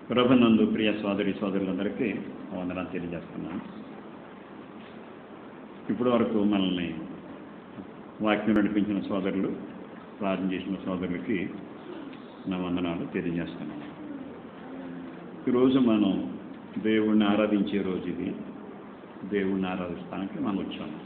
ప్రభునందు ప్రియ సోదరి సోదరులందరికీ వందనాలు తెలియజేస్తున్నాను ఇప్పటి వరకు మనల్ని వాక్యం నడిపించిన సోదరులు ప్రార్థన చేసిన సోదరులకి నా వందనాలు తెలియజేస్తున్నాను ఈరోజు మనం దేవుణ్ణి ఆరాధించే రోజు ఇది దేవుణ్ణి ఆరాధిస్తానికి మనం వచ్చాము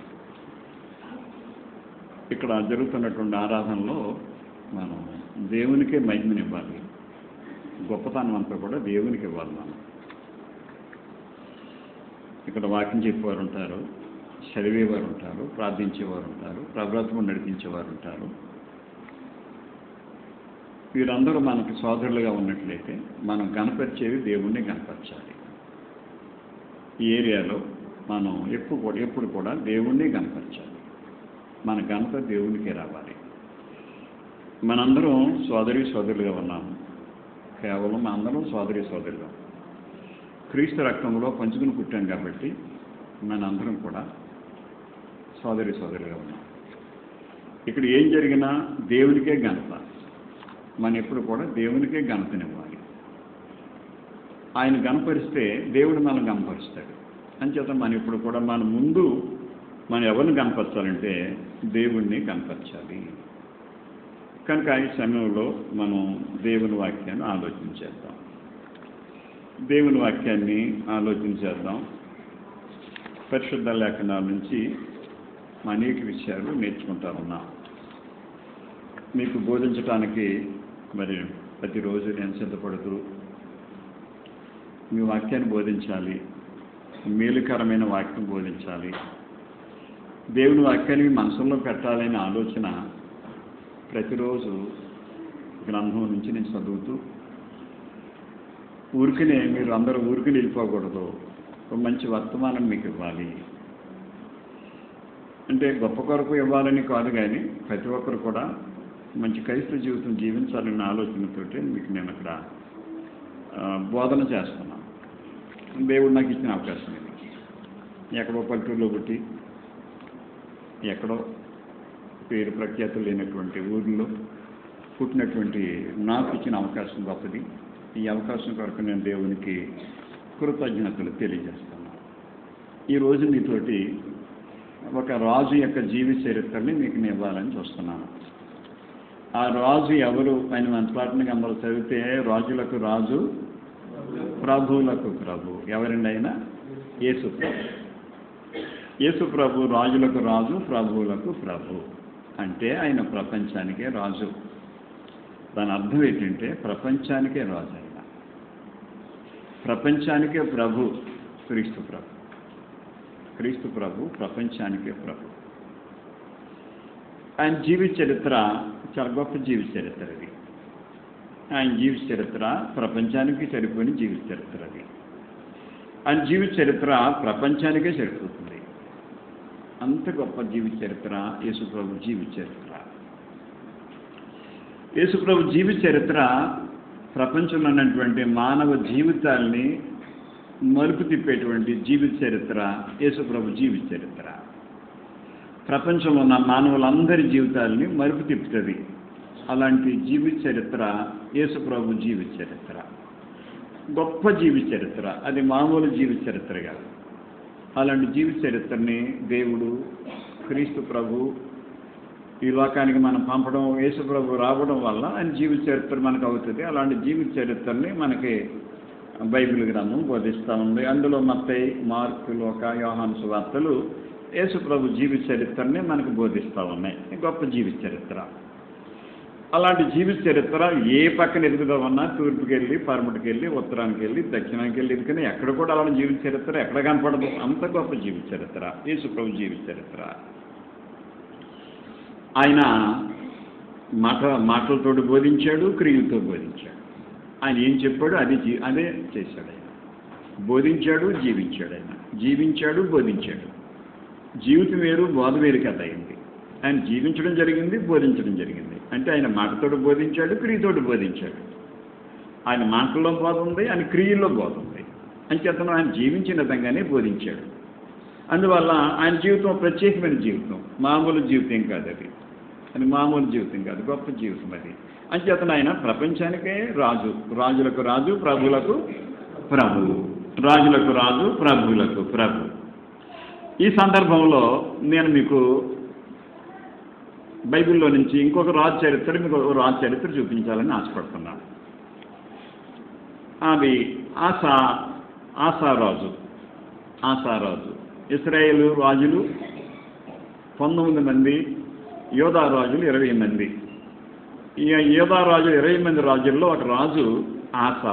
ఇక్కడ జరుగుతున్నటువంటి ఆరాధనలో మనం దేవునికే మహిమనివ్వాలి గొప్పతనం అంతా కూడా దేవునికి ఇవ్వాలి మనం ఇక్కడ వాక్యం చెప్పేవారు ఉంటారు చదివేవారు ఉంటారు ప్రార్థించేవారు ఉంటారు ప్రవ్రతము నడిపించేవారు ఉంటారు వీరందరూ మనకి సోదరులుగా ఉన్నట్లయితే మనం గణపరిచేది దేవుణ్ణి గణపరచాలి ఈ ఏరియాలో మనం ఎప్పుడు కూడా ఎప్పుడు కూడా దేవుణ్ణి గణపరచాలి మన గణప దేవునికి రావాలి మనందరం సోదరి సోదరులుగా ఉన్నాము కేవలం అందరం సోదరి సోదరులు క్రీస్తు రక్తంలో పంచుకుని పుట్టాం కాబట్టి మనందరం కూడా సోదరి సోదరులుగా ఉన్నాం ఇక్కడ ఏం జరిగినా దేవునికే ఘనత మనం ఎప్పుడు కూడా దేవునికే ఘనతనివ్వాలి ఆయన గణపరిస్తే దేవుడు మనం గణపరుస్తాడు అంచేత మనం ఇప్పుడు కూడా మన ముందు మనం ఎవరిని కనపరచాలంటే దేవుణ్ణి కనపరచాలి కనుక ఈ సమయంలో మనం దేవుని వాక్యాన్ని ఆలోచన చేద్దాం దేవుని వాక్యాన్ని ఆలోచన చేద్దాం పరిశుద్ధ లేఖనాల నుంచి అనేక విషయాలు నేర్చుకుంటా ఉన్నాం మీకు బోధించడానికి మరి ప్రతిరోజు నేను సిద్ధపడుతూ మీ వాక్యాన్ని బోధించాలి మేలుకరమైన వాక్యం బోధించాలి దేవుని వాక్యాన్ని మీ మనసులో పెట్టాలనే ఆలోచన ప్రతిరోజు గ్రంథం నుంచి నేను చదువుతూ ఊరికినే మీరు అందరూ ఊరికి వెళ్ళిపోకూడదు ఒక మంచి వర్తమానం మీకు ఇవ్వాలి అంటే గొప్ప కొరకు ఇవ్వాలని కాదు కానీ ప్రతి ఒక్కరు కూడా మంచి క్రైస్తవ జీవితం జీవించాలన్న ఆలోచనతోటి మీకు నేను అక్కడ ఆ, బోధన చేస్తున్నాను దేవుడు నాకు ఇచ్చిన అవకాశం ఇది ఎక్కడో పల్లెటూరులో పుట్టి ఎక్కడో పేరు ప్రఖ్యాతులు లేనటువంటి ఊరిలో పుట్టినటువంటి నాకు ఇచ్చిన అవకాశం గొప్పది ఈ అవకాశం కొరకు నేను దేవునికి కృతజ్ఞతలు తెలియజేస్తాను ఈరోజు మీతోటి ఒక రాజు యొక్క జీవి చరిత్రని మీకు నేను ఇవ్వాలని చూస్తున్నాను ఆ రాజు ఎవరు అని మన పాటని అందరూ చదివితే రాజులకు రాజు ప్రభువులకు ప్రభు ఎవరండి అయినా యేసు ప్రభు యేసు ప్రభు రాజులకు రాజు ప్రభువులకు ప్రభు అంటే ఆయన ప్రపంచానికే రాజు దాని అర్థం ఏంటంటే ప్రపంచానికే రాజు ఆయన ప్రపంచానికే ప్రభు క్రీస్తు ప్రభు క్రీస్తు ప్రభు ప్రపంచానికే ప్రభు ఆయన జీవిత చరిత్ర చాలా గొప్ప జీవిత చరిత్ర అది ఆయన జీవిత చరిత్ర ప్రపంచానికి సరిపోయిన జీవిత చరిత్ర అది ఆయన జీవిత చరిత్ర ప్రపంచానికే సరిపోతుంది అంత గొప్ప జీవిత చరిత్ర యేసుప్రభు జీవిత చరిత్ర యేసుప్రభు జీవిత చరిత్ర ప్రపంచంలో ఉన్నటువంటి మానవ జీవితాల్ని మలుపు తిప్పేటువంటి జీవిత చరిత్ర యేసుప్రభు జీవిత చరిత్ర ప్రపంచంలో ఉన్న మానవులందరి జీవితాల్ని మలుపు తిప్పుతుంది అలాంటి జీవిత చరిత్ర యేసుప్రభు జీవిత చరిత్ర గొప్ప జీవిత చరిత్ర అది మామూలు జీవిత చరిత్ర కాదు అలాంటి జీవిత చరిత్రని దేవుడు క్రీస్తు ప్రభు ఈ లోకానికి మనం పంపడం యేసు ప్రభు రావడం వల్ల ఆయన జీవిత చరిత్ర మనకు అవుతుంది అలాంటి జీవిత చరిత్రని మనకి బైబిల్ గ్రంథం బోధిస్తూ ఉంది అందులో మత్తయి మార్కు లోక యోహాను సువార్తలు యేసు ప్రభు జీవిత చరిత్రని మనకు బోధిస్తూ ఉన్నాయి గొప్ప జీవిత చరిత్ర అలాంటి జీవిత చరిత్ర ఏ పక్కన ఎదుగుదా ఉన్నా తూర్పుకి వెళ్ళి పరమటికి వెళ్ళి ఉత్తరానికి వెళ్ళి దక్షిణానికి వెళ్ళి ఎదుగుని ఎక్కడ కూడా అలాంటి జీవిత చరిత్ర ఎక్కడ కనపడదు అంత గొప్ప జీవిత చరిత్ర యేసు ప్రభు జీవిత చరిత్ర ఆయన మాట మాటలతోటి బోధించాడు క్రియలతో బోధించాడు ఆయన ఏం చెప్పాడు అది జీ అదే చేశాడు ఆయన బోధించాడు జీవించాడు ఆయన జీవించాడు బోధించాడు జీవితం వేరు బోధ వేరు కథ అయింది ఆయన జీవించడం జరిగింది బోధించడం జరిగింది అంటే ఆయన మాటతోటి బోధించాడు క్రియతోటి బోధించాడు ఆయన మాటల్లో బోధ ఉంది ఆయన క్రియల్లో బోధ ఉంది అంచేతను ఆయన జీవించిన విధంగానే బోధించాడు అందువల్ల ఆయన జీవితం ప్రత్యేకమైన జీవితం మామూలు జీవితం కాదు అది అది మామూలు జీవితం కాదు గొప్ప జీవితం అది అంచేతను ఆయన ప్రపంచానికే రాజు రాజులకు రాజు ప్రభువులకు ప్రభువు రాజులకు రాజు ప్రభువులకు ప్రభు ఈ సందర్భంలో నేను మీకు బైబిల్లో నుంచి ఇంకొక రాజు చరిత్ర మీకు ఒక రాజు చరిత్ర చూపించాలని ఆశపడుతున్నాను అది ఆసా ఆసారాజు ఆసారాజు ఇస్రాయేలు రాజులు పంతొమ్మిది మంది యోధా రాజులు ఇరవై మంది ఈ యోధా రాజులు ఇరవై మంది రాజుల్లో ఒక రాజు ఆసా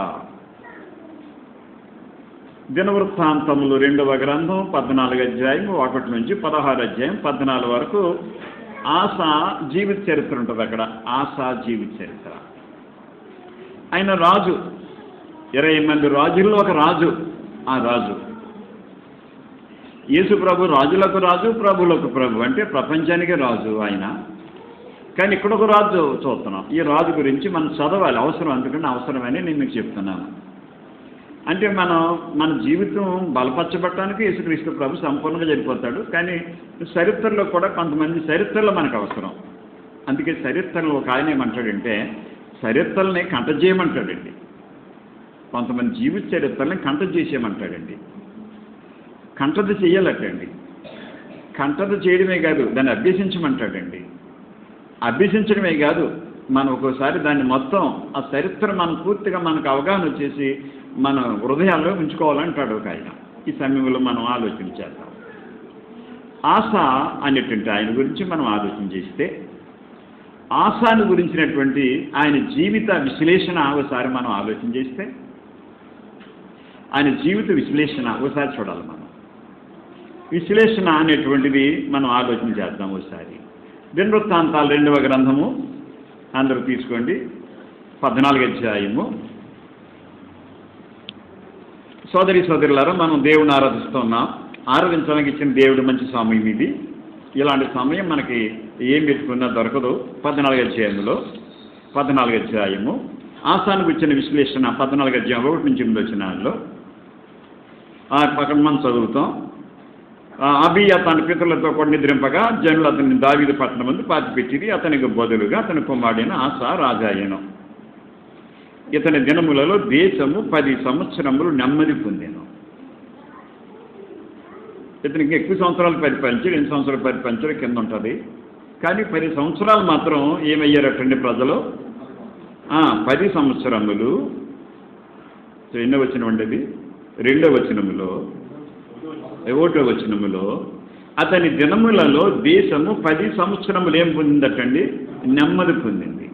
దినవృత్తాంతములు రెండవ గ్రంథం పద్నాలుగు అధ్యాయం ఒకటి నుంచి పదహారు అధ్యాయం పద్నాలుగు వరకు ఆశా జీవిత చరిత్ర ఉంటుంది అక్కడ ఆశా జీవిత చరిత్ర ఆయన రాజు ఇరవై మంది రాజుల్లో ఒక రాజు ఆ రాజు యేసు ప్రభు రాజులకు రాజు ప్రభులకు ప్రభు అంటే ప్రపంచానికి రాజు ఆయన కానీ ఇక్కడ ఒక రాజు చూస్తున్నాం ఈ రాజు గురించి మనం చదవాలి అవసరం అందుకని అవసరమని నేను మీకు చెప్తున్నాను అంటే మనం మన జీవితం బలపరచబట్టడానికి యేసుక్రీస్తు ప్రభు సంపూర్ణంగా జరిపోతాడు కానీ చరిత్రలో కూడా కొంతమంది చరిత్రలో మనకు అవసరం అందుకే చరిత్రలో ఒక ఆయన ఏమంటాడంటే చరిత్రల్ని కంట చేయమంటాడండి కొంతమంది జీవిత చరిత్రల్ని కంట చేసేయమంటాడండి కంటది చెయ్యాలటండి కంటది చేయడమే కాదు దాన్ని అభ్యసించమంటాడండి అభ్యసించడమే కాదు మనం ఒక్కోసారి దాన్ని మొత్తం ఆ చరిత్ర మనం పూర్తిగా మనకు అవగాహన వచ్చేసి మన హృదయాల్లో ఉంచుకోవాలంటాడు ఒక ఆయన ఈ సమయంలో మనం ఆలోచన చేద్దాం ఆశ అనేటువంటి ఆయన గురించి మనం ఆలోచన చేస్తే ఆశాను గురించినటువంటి ఆయన జీవిత విశ్లేషణ ఒకసారి మనం ఆలోచన చేస్తే ఆయన జీవిత విశ్లేషణ ఒకసారి చూడాలి మనం విశ్లేషణ అనేటువంటిది మనం ఆలోచన చేద్దాం ఒకసారి దినవృత్తాంతాలు రెండవ గ్రంథము అందరూ తీసుకోండి పద్నాలుగు అధ్యాయము సోదరి సోదరులారా మనం దేవుని ఆరాధిస్తున్నాం ఆరాధించడానికి ఇచ్చిన దేవుడు మంచి సమయం ఇది ఇలాంటి సమయం మనకి ఏం పెట్టుకున్నా దొరకదు పద్నాలుగు అధ్యాయంలో పద్నాలుగు అధ్యాయము ఆసానికి వచ్చిన విశ్లేషణ పద్నాలుగు అధ్యాయం ఒకటి నుంచి ఎనిమిది వచ్చినాల్లో ఆ పక్కన మనం చదువుతాం ఆ అబియ తన పితరులతో కూడా నిద్రింపగా జనులు అతన్ని దావీదు పట్టణం ముందు పాతిపెట్టిది అతనికి బదులుగా అతని కుమారుడైన ఆశ రాజాయను ఇతని దినములలో దేశము పది సంవత్సరములు నెమ్మది పొందాను ఇతనికి ఎక్కువ సంవత్సరాలు పరిపాలించి రెండు సంవత్సరాలు పరిపాలించడం కింద ఉంటుంది కానీ పది సంవత్సరాలు మాత్రం ఏమయ్యారటండి ప్రజలు ఆ, పది సంవత్సరములు ఎన్నో వచనం ఉండేది రెండో వచనములో ఒకటో వచనములో అతని దినములలో దేశము పది సంవత్సరములు ఏం పొందిందటండి నెమ్మది పొందింది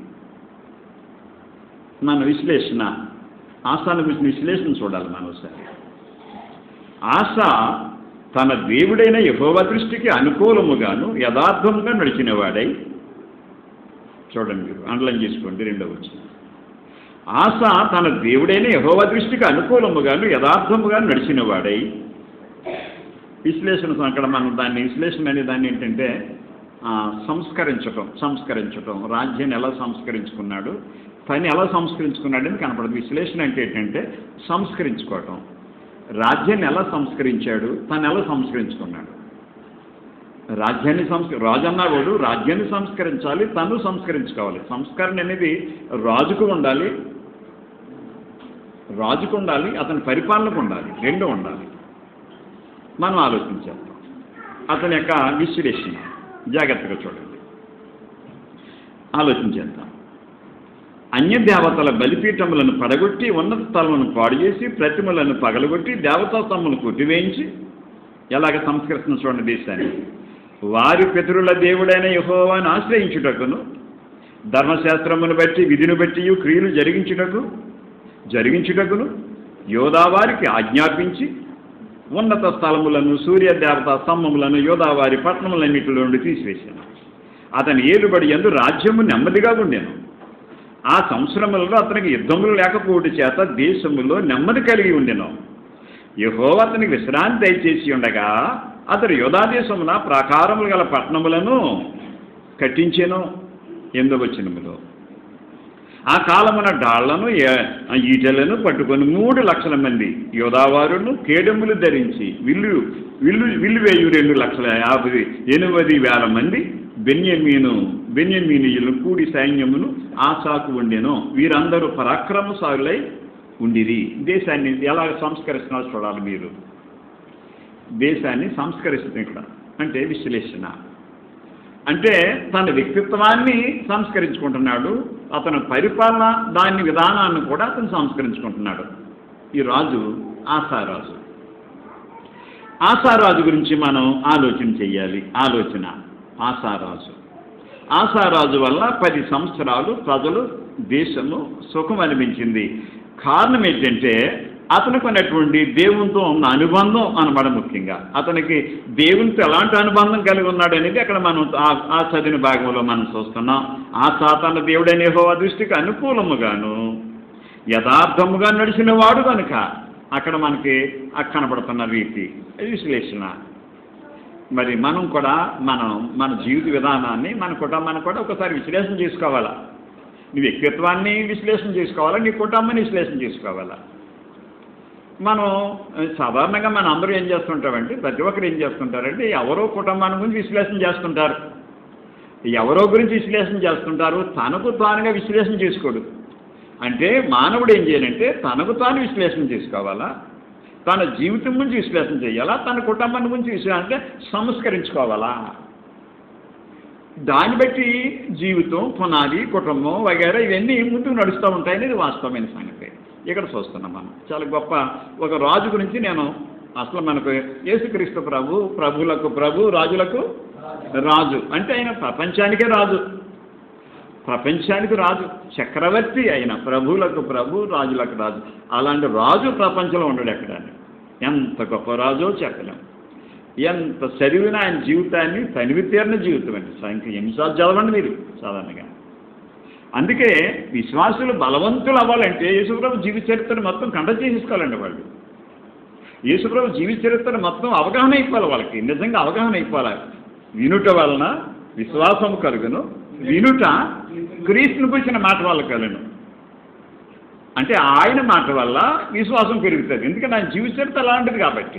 మన విశ్లేషణ ఆశాను గురించిన విశ్లేషణ చూడాలి మనం ఒకసారి ఆశ తన దేవుడైన యహోవ దృష్టికి అనుకూలముగాను యథార్థముగా నడిచినవాడై చూడండి మీరు అండలం చేసుకోండి రెండవ వచ్చిన ఆశ తన దేవుడైన యహోవ దృష్టికి అనుకూలముగాను యథార్థముగా నడిచినవాడై విశ్లేషణ అక్కడ మనం దాన్ని విశ్లేషణ అనే దాన్ని ఏంటంటే ఆ, సంస్కరించటం సంస్కరించటం రాజ్యాన్ని ఎలా సంస్కరించుకున్నాడు పని ఎలా సంస్కరించుకున్నాడు అని కనపడదు విశ్లేషణ అంటే ఏంటంటే సంస్కరించుకోవటం రాజ్యాన్ని ఎలా సంస్కరించాడు తను ఎలా సంస్కరించుకున్నాడు రాజ్యాన్ని సంస్క రాజు అన్నవాడు రాజ్యాన్ని సంస్కరించాలి తను సంస్కరించుకోవాలి సంస్కరణ అనేది రాజుకు ఉండాలి రాజుకు ఉండాలి అతని పరిపాలనకు ఉండాలి రెండు ఉండాలి మనం ఆలోచించేద్దాం అతని యొక్క విశ్లేషణ జాగ్రత్తగా చూడండి ఆలోచించేద్దాం అన్య దేవతల బలిపీఠములను పడగొట్టి ఉన్నత స్థలములను పాడు చేసి ప్రతిమలను పగలగొట్టి దేవతా స్తంభములు కొట్టివేయించి ఎలాగ సంస్కరిస్తున్న చూడండి దేశాన్ని వారి పితరుల దేవుడైన యహోవాను ఆశ్రయించుటకును ధర్మశాస్త్రమును బట్టి విధిని బట్టి క్రియలు జరిగించుటకు జరిగించుటకును యోధావారికి ఆజ్ఞాపించి ఉన్నత స్థలములను సూర్య దేవతా స్తంభములను యోధావారి పట్టణములన్నిటిలో నుండి తీసివేశాను అతని ఏలుబడి ఎందు రాజ్యము నెమ్మదిగా ఉండేను ఆ సంవత్సరములలో అతనికి యుద్ధములు లేకపోవడం చేత దేశములో నెమ్మది కలిగి ఉండెను యహో అతనికి విశ్రాంతి దయచేసి ఉండగా అతడు యోధాదేశమున ప్రాకారములు గల పట్టణములను కట్టించెను ఎందు వచ్చినములో ఆ కాలమున డాళ్లను ఏ- ఈటెలను పట్టుకొని మూడు లక్షల మంది యోధావారును కేడములు ధరించి విల్లు విల్లు విల్లు వేయు రెండు లక్షల యాభై ఎనిమిది వేల మంది బెన్యమీను బెన్యమీనియులు కూడి సైన్యమును ఆశాకు ఉండెను వీరందరూ పరాక్రమశాలులై ఉండిరి దేశాన్ని ఎలా సంస్కరిస్తున్నారో చూడాలి మీరు దేశాన్ని సంస్కరిస్తుంది ఇక్కడ అంటే విశ్లేషణ అంటే తన వ్యక్తిత్వాన్ని సంస్కరించుకుంటున్నాడు అతని పరిపాలన దాని విధానాన్ని కూడా అతను సంస్కరించుకుంటున్నాడు ఈ రాజు ఆశారాజు ఆశారాజు గురించి మనం ఆలోచన చెయ్యాలి ఆలోచన ఆశారాజు ఆశారాజు వల్ల పది సంవత్సరాలు ప్రజలు దేశము సుఖం అనిపించింది కారణం ఏంటంటే అతనికి ఉన్నటువంటి దేవునితో ఉన్న అనుబంధం అనమాట ముఖ్యంగా అతనికి దేవునితో ఎలాంటి అనుబంధం కలిగి ఉన్నాడు అనేది అక్కడ మనం ఆ- ఆ చదివిన భాగంలో మనం చూస్తున్నాం ఆ సాతాన దేవుడైన యెహోవా దృష్టికి అనుకూలముగాను యథార్థముగా నడిచిన వాడు కనుక అక్కడ మనకి ఆ కనబడుతున్న రీతి అది విశ్లేషణ మరి మనం కూడా మనం మన జీవిత విధానాన్ని మన కుటుంబాన్ని కూడా ఒకసారి విశ్లేషణ చేసుకోవాలా నీ వ్యక్తిత్వాన్ని విశ్లేషణ చేసుకోవాలా నీ కుటుంబాన్ని విశ్లేషణ చేసుకోవాలా మనం ఆ, సాధారణంగా మనం అందరూ ఏం చేస్తుంటామంటే ప్రతి ఒక్కరు ఏం చేస్తుంటారంటే ఎవరో కుటుంబాన్ని గురించి విశ్లేషణ చేస్తుంటారు ఎవరో గురించి విశ్లేషణ చేస్తుంటారు తనకు తానుగా విశ్లేషణ చేసుకోడు అంటే మానవుడు ఏం చేయాలంటే తనకు తాను విశ్లేషణ చేసుకోవాలా తన జీవితం గురించి విశ్లేషణ చేయాలా తన కుటుంబాన్ని గురించి విశ్లేషణ అంటే సంస్కరించుకోవాలా దాన్ని బట్టి జీవితం పునాది కుటుంబం వగైరా ఇవన్నీ ముందుకు నడుస్తూ ఉంటాయనేది వాస్తవమైన సంగతి ఇక్కడ చూస్తున్నాం మనం చాలా గొప్ప ఒక రాజు గురించి నేను అసలు మనకు యేసుక్రీస్తు ప్రభు ప్రభులకు ప్రభు రాజులకు రాజు అంటే ఆయన ప్రపంచానికే రాజు ప్రపంచానికి రాజు చక్రవర్తి అయిన ప్రభువులకు ప్రభు రాజులకు రాజు అలాంటి రాజు ప్రపంచంలో ఉండడు ఎక్కడ ఎంత గొప్ప రాజో చెప్పలేం ఎంత చదివిన ఆయన జీవితాన్ని తనివి తీరిన జీవితం అండి సంఖ్య ఎన్నిసార్లు చదవండి మీరు సాధారణంగా అందుకే విశ్వాసులు బలవంతులు అవ్వాలంటే యేసుప్రభు జీవిత చరిత్రను మొత్తం కంట చేసేసుకోవాలండి వాళ్ళు యేసుప్రభు జీవిత చరిత్రను మొత్తం అవగాహన అయిపోవాలి వాళ్ళకి నిజంగా అవగాహన అయిపోవాలి వినుట వలన విశ్వాసం కలుగును వినుట క్రీస్తుని గురించిన మాట వల్ల కలుగును అంటే ఆయన మాట వల్ల విశ్వాసం పెరుగుతుంది ఎందుకంటే ఆయన జీవిత చరిత్ర అలాంటిది కాబట్టి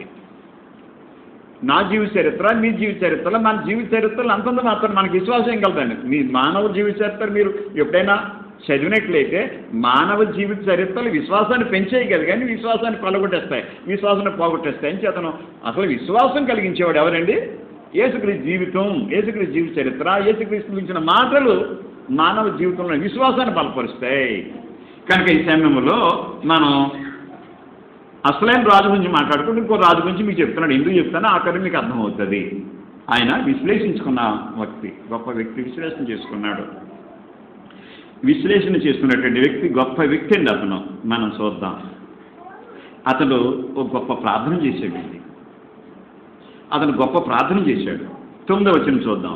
నా జీవిత చరిత్ర మీ జీవిత చరిత్ర మన జీవిత చరిత్రలు అంతంత మాత్రం మనకి విశ్వాసం ఏం కలదండి మీ మానవ జీవిత చరిత్ర మీరు ఎప్పుడైనా చదివినట్లయితే మానవ జీవిత చరిత్రలు విశ్వాసాన్ని పెంచేయగలదు కానీ విశ్వాసాన్ని పలగొట్టేస్తాయి విశ్వాసాన్ని పోగొట్టేస్తాయి అని చేతను అసలు విశ్వాసం కలిగించేవాడు ఎవరండి యేసుక్రీస్తు జీవితం యేసుక్రీస్తు జీవిత చరిత్ర యేసుక్రీస్తు గురించిన మాటలు మానవ జీవితంలో విశ్వాసాన్ని బలపరుస్తాయి కనుక ఈ సమయంలో మనం అసలైన రాజు గురించి మాట్లాడుకుంటూ ఇంకో రాజు గురించి మీకు చెప్తున్నాడు ఎందుకు చెప్తానో ఆఖరి మీకు అర్థమవుతుంది ఆయన విశ్లేషించుకున్న వ్యక్తి గొప్ప వ్యక్తి విశ్లేషణ చేసుకున్నాడు విశ్లేషణ చేసుకున్నటువంటి వ్యక్తి గొప్ప వ్యక్తి అండి అతను మనం చూద్దాం అతడు ఒక గొప్ప ప్రార్థన చేశాడండి అతను గొప్ప ప్రార్థన చేశాడు తొమ్మిదవ వచ్చిన చూద్దాం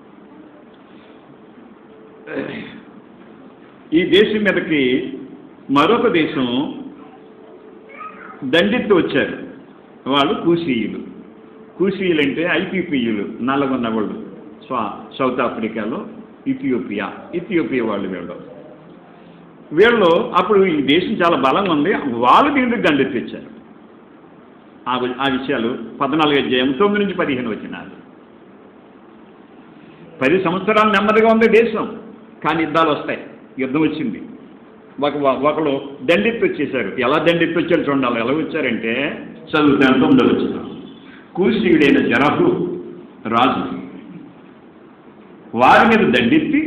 ఈ దేశం మీదకి మరొక దేశం దండెత్తి వచ్చారు వాళ్ళు కూసీయులు కూసీయులు అంటే ఐపీపీయులు నల్లగొన్న వాళ్ళు స్వా సౌత్ ఆఫ్రికాలో ఇథియోపియా ఇథియోపియా వాళ్ళు వీళ్ళు వీళ్ళు అప్పుడు ఈ దేశం చాలా బలంగా ఉంది వాళ్ళు దీనికి దండెత్తి వచ్చారు ఆ వి- ఆ విషయాలు పద్నాలుగు అధ్యాయం తొమ్మిది నుంచి పదిహేను వచ్చినారు పది సంవత్సరాలు నెమ్మదిగా ఉంది దేశం కానీ యుద్ధాలు వస్తాయి యుద్ధం వచ్చింది ఒక ఒకరు దండెత్తి వచ్చేసారు ఎలా దండెత్తి వచ్చారు చూడాలి ఎలా వచ్చారంటే చదువుతాను తొమ్మిది వచ్చిన కూసీయుడైన జరహు రాజు వారి మీద దండెత్తి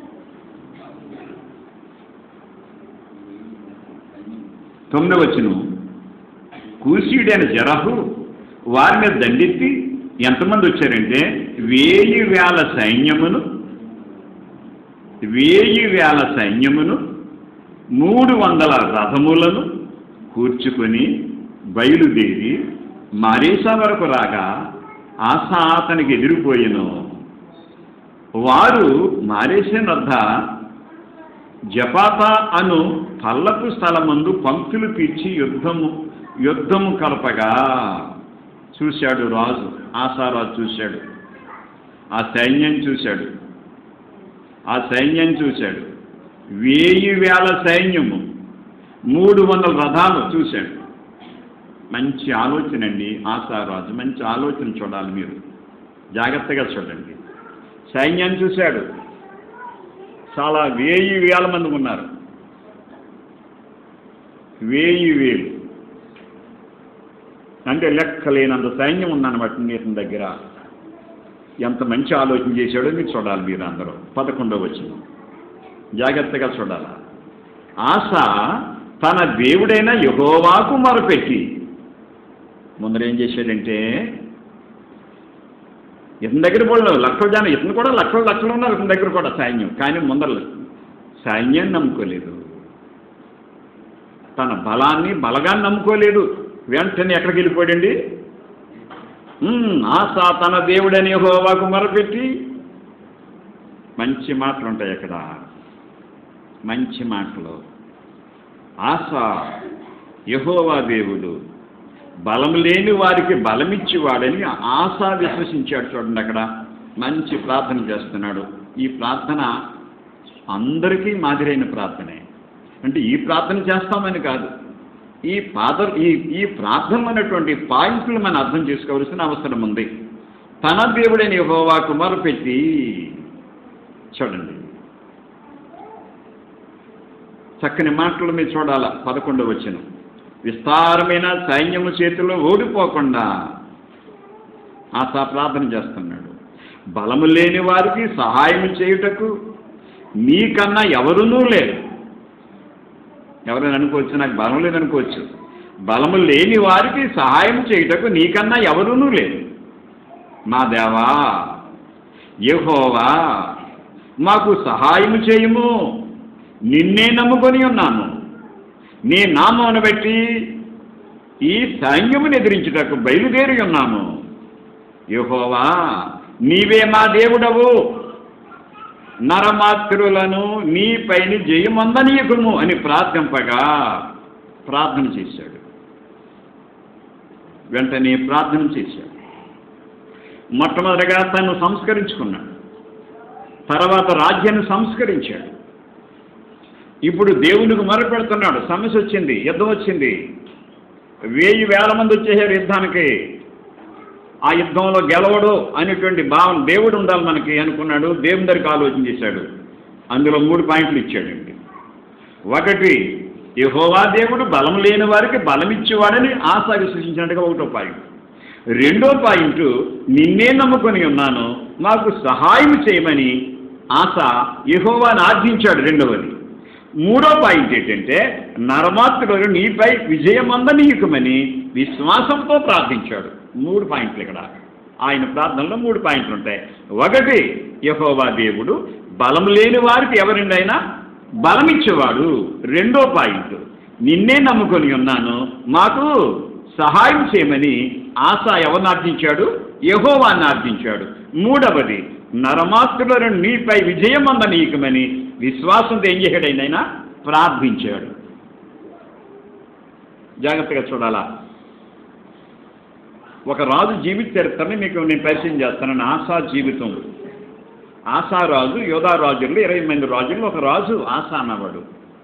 తొమ్మిది వచ్చిన కూసీయుడైన జరహు వారి మీద దండెత్తి ఎంతమంది వచ్చారంటే వేయి వేల సైన్యమును వేయి వేల సైన్యమును మూడు వందల రథములను కూర్చుకొని బయలుదేరి మారేసా వరకు రాగా ఆశా అతనికి ఎదిరిపోయిను వారు మారేసిన వద్ద జపాత అను పల్లపు స్థలమందు పంక్తులు పీల్చి యుద్ధము యుద్ధము కలపగా చూశాడు రాజు ఆశారాజు చూశాడు ఆ సైన్యం చూశాడు ఆ సైన్యం చూశాడు వేయి వేల సైన్యము మూడు వందల రథాలు చూశాడు మంచి ఆలోచన అండి ఆశారాజు మంచి ఆలోచన చూడాలి మీరు జాగ్రత్తగా చూడండి సైన్యాన్ని చూశాడు చాలా వేయి వేల మంది ఉన్నారు వేయి వేలు అంటే లెక్కలేనంత సైన్యం ఉందన్నమాట నీతని దగ్గర ఎంత మంచి ఆలోచన చేశాడో మీరు చూడాలి మీరు అందరూ పదకొండవ వచ్చిన జాగ్రత్తగా చూడాలి ఆశ తన దేవుడైన యహోవాకు మొరపెట్టి ముందర ఏం చేశాడంటే ఇతని దగ్గర కూడా లక్షల జనం ఇతను కూడా లక్షల లక్షలు ఉన్నారు ఇతని దగ్గర కూడా సైన్యం కానీ ముందర సైన్యాన్ని నమ్ముకోలేదు తన బలాన్ని బలగాన్ని నమ్ముకోలేదు వెంటనే ఎక్కడికి వెళ్ళిపోయాడండి ఉమ్, ఆశ తన దేవుడని యెహోవాకు మొరపెట్టి మంచి మాటలు ఉంటాయి అక్కడ మంచి మాటలు ఆశ యెహోవా దేవుడు బలం లేని వారికి బలమిచ్చేవాడని ఆశ విశ్వసించాడు చూడండి అక్కడ మంచి ప్రార్థన చేస్తున్నాడు ఈ ప్రార్థన అందరికీ మాదిరైన ప్రార్థనే అంటే ఈ ప్రార్థన చేస్తామని కాదు ఈ పాద ఈ ఈ ప్రార్థన అనేటువంటి పాయింట్లు మనం అర్థం చేసుకోవాల్సిన అవసరం ఉంది తన దేవుడైన యెహోవా కుమారు పెట్టి చూడండి చక్కని మాటలు మీరు చూడాల పదకొండవ వచ్చిన విస్తారమైన సైన్యము చేతిలో ఓడిపోకుండా ఆశా ప్రార్థన చేస్తున్నాడు బలము లేని వారికి సహాయం చేయుటకు నీకన్నా ఎవరునూ లేరు ఎవరైనా అనుకోవచ్చు నాకు బలం లేదనుకోవచ్చు బలము లేని వారికి సహాయం చేయుటకు నీకన్నా ఎవరునూ లేరు మా దేవా యెహోవా మాకు సహాయం చేయుము నిన్నే నమ్ముకొని ఉన్నాను నీ నామమును బట్టి ఈ సైన్యమును ఎదిరించుటకు బయలుదేరి ఉన్నాము యెహోవా నీవే మా దేవుడవు నరమాతృలను నీపైన జయమందనీయకుము అని ప్రార్థింపగా ప్రార్థన చేశాడు వెంటనే ప్రార్థన చేశాడు మొట్టమొదటిగా తను సంస్కరించుకున్నాడు తర్వాత రాజ్యాన్ని సంస్కరించాడు ఇప్పుడు దేవునికి మొరపెడుతున్నాడు సమస్య వచ్చింది యుద్ధం వచ్చింది వెయ్యి వేల మంది వచ్చేసారు యుద్ధానికి ఆ యుద్ధంలో గెలవడు అనేటువంటి భావన దేవుడు ఉండాలి మనకి అనుకున్నాడు దేవుని దగ్గరికి ఆలోచన చేశాడు అందులో మూడు పాయింట్లు ఇచ్చాడండి ఒకటి యెహోవా దేవుడు బలం లేని వారికి బలం ఇచ్చేవాడని ఆశ విశ్వసించినట్టుగా ఒకటో పాయింట్ రెండో పాయింట్ నిన్నే నమ్ముకొని ఉన్నాను మాకు సహాయం చేయమని ఆశ యెహోవాని ఆర్థించాడు రెండవది మూడో పాయింట్ ఏంటంటే నరమాత్రుడు నీపై విజయమందనీయకమని విశ్వాసంతో ప్రార్థించాడు మూడు పాయింట్లు ఇక్కడ ఆయన ప్రార్థనలో మూడు పాయింట్లు ఉంటాయి ఒకటి యహోవా దేవుడు బలం లేని వారికి ఎవరినైనా బలం ఇచ్చేవాడు రెండో పాయింట్ నిన్నే నమ్ముకొని ఉన్నాను మాకు సహాయం చేయమని ఆశ ఎవరిని అర్థించాడు యహోవాన్ని అర్థించాడు మూడవది నరమాస్తులను నీపై విజయమంద నీకమని విశ్వాసంతో ఏం చేశాడైనా ప్రార్థించాడు జాగ్రత్తగా చూడాలా ఒక రాజు జీవిత చరిత్రని మీకు నేను పరిచయం చేస్తాను ఆశా జీవితం ఆశా రాజు యోధా రాజుల్లో ఇరవై మంది రాజుల్లో ఒక రాజు ఆశ అన్నవాడు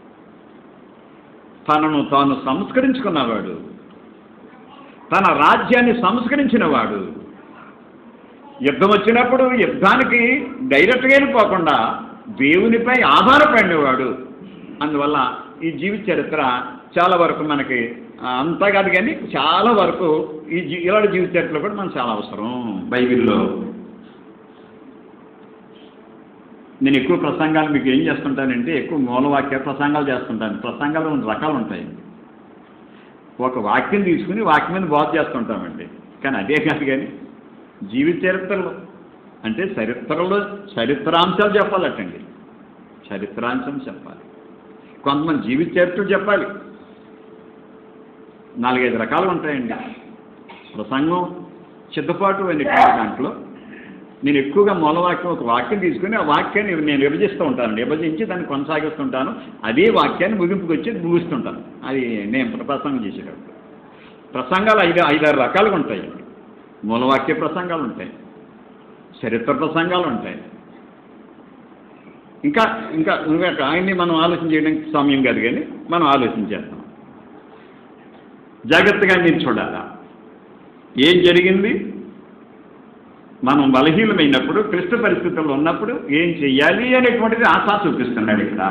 తనను తాను సంస్కరించుకున్నవాడు తన రాజ్యాన్ని సంస్కరించినవాడు యుద్ధం వచ్చినప్పుడు యుద్ధానికి డైరెక్ట్గా వెళ్ళిపోకుండా దేవునిపై ఆధారపడినవాడు అందువల్ల ఈ జీవిత చరిత్ర చాలా వరకు మనకి ఆ, అంతా కాదు కానీ చాలా వరకు ఈ జీ ఇలాంటి జీవిత చరిత్రలో కూడా మనకు చాలా అవసరం బైబిల్లో నేను ఎక్కువ ప్రసంగాలు మీకు ఏం చేస్తుంటానంటే ఎక్కువ మూలవాక్య ప్రసంగాలు చేస్తుంటాను ప్రసంగాలు రెండు రకాలు ఉంటాయి ఒక వాక్యం తీసుకుని వాక్యం మీద బాధ చేస్తుంటామండి కానీ అదే కాదు కానీ జీవిత చరిత్రలో అంటే చరిత్రలో చరిత్రాంశాలు చెప్పాలటండి చరిత్రాంశం చెప్పాలి కొంతమంది జీవిత చరిత్ర చెప్పాలి నాలుగైదు రకాలు ఉంటాయండి ప్రసంగం సిద్ధపాటు అనేటువంటి దాంట్లో నేను ఎక్కువగా మూలవాక్యం ఒక వాక్యం తీసుకుని ఆ వాక్యాన్ని నేను విభజిస్తూ ఉంటాను విభజించి దాన్ని కొనసాగిస్తుంటాను అదే వాక్యాన్ని ముగింపుకి వచ్చి ముగిస్తుంటాను అది నేను ప్రసంగం చేసేటప్పుడు ప్రసంగాలు ఐదు ఐదారు రకాలుగా ఉంటాయి మూలవాక్య ప్రసంగాలు ఉంటాయి చరిత్ర ప్రసంగాలు ఉంటాయి ఇంకా ఇంకా ఇంకా ఆయన్ని మనం ఆలోచన చేయడానికి సమయం కాదు కానీ మనం ఆలోచన చేస్తాం జాగ్రత్తగా మీరు చూడాలా ఏం జరిగింది మనం బలహీనమైనప్పుడు క్లిష్ట పరిస్థితుల్లో ఉన్నప్పుడు ఏం చెయ్యాలి అనేటువంటిది ఆశ చూపిస్తున్నాడు ఇక్కడ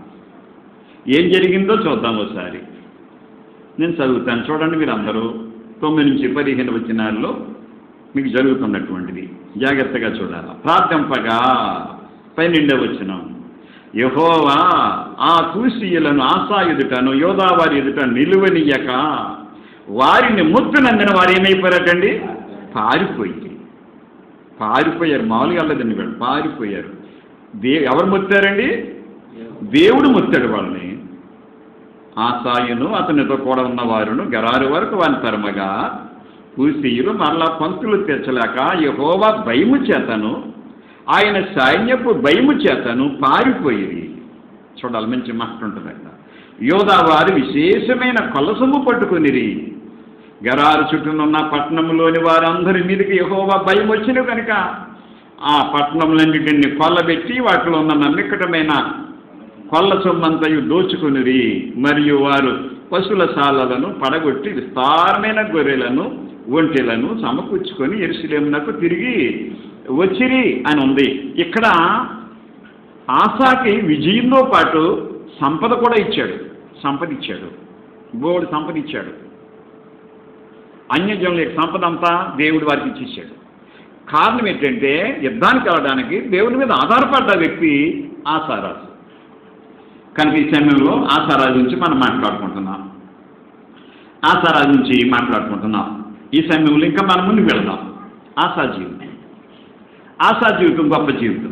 ఏం జరిగిందో చూద్దాం ఒకసారి నేను చదువుతాను చూడండి మీరు అందరూ తొమ్మిది నుంచి పదిహేను వచ్చినాల్లో మీకు జరుగుతున్నటువంటిది జాగ్రత్తగా చూడాలి ప్రార్థంపగా పన్నెండవ వచ్చినాం యహోవా ఆ తూసీయులను ఆశా ఎదుటను యోధావారి ఎదుట నిలువనియ్యక వారిని ముత్తునందిన వారు ఏమైపోయారటండి పారిపోయి పారిపోయారు మామూలుగా వెళ్ళదండి వీళ్ళు పారిపోయారు దే ఎవరు ముత్తారండి దేవుడు ముత్తాడు వాళ్ళని ఆసాయును అతనితో కూడా ఉన్న వారును గరారు వరకు వారిని తరమగా కూసీయులు మరలా పంక్తులు తెచ్చలేక యహోవా భయము చేతను ఆయన సైన్యపు భయము చేతను పారిపోయి చూడాలి మంచి మాట ఉంటుంది అక్కడ యోధా వారు విశేషమైన కొలసము పట్టుకునిరి గరారు చుట్టూనున్న పట్టణంలోని వారందరి మీదకి యహోవా భయం వచ్చిన కనుక ఆ పట్టణములన్నిటిని కొల్లబెట్టి వాటిలో ఉన్న నమ్మికటమైన కొల్ల సొమ్మంతయు దోచుకునిరి మరియు వారు పశువుల శాలలను పడగొట్టి విస్తారమైన గొర్రెలను ఒంటెలను సమకూర్చుకొని ఎరుసలేమునకు తిరిగి వచ్చిరి అని ఉంది ఇక్కడ ఆశాకి విజయంతో పాటు సంపద కూడా ఇచ్చాడు సంపద ఇచ్చాడు బోర్డు సంపద ఇచ్చాడు అన్యజనుల యొక్క సంపద అంతా దేవుడు వారికి ఇచ్చేసాడు కారణం ఏంటంటే యుద్ధానికి వెళ్ళడానికి దేవుని మీద ఆధారపడ్డ వ్యక్తి ఆశారాజు కనుక ఈ సమయంలో ఆశారాజు నుంచి మనం మాట్లాడుకుంటున్నాం ఆశారాజు నుంచి మాట్లాడుకుంటున్నాం ఈ సమయంలో ఇంకా మనం ముందుకు వెళ్దాం ఆశా జీవితం ఆశా జీవితం గొప్ప జీవితం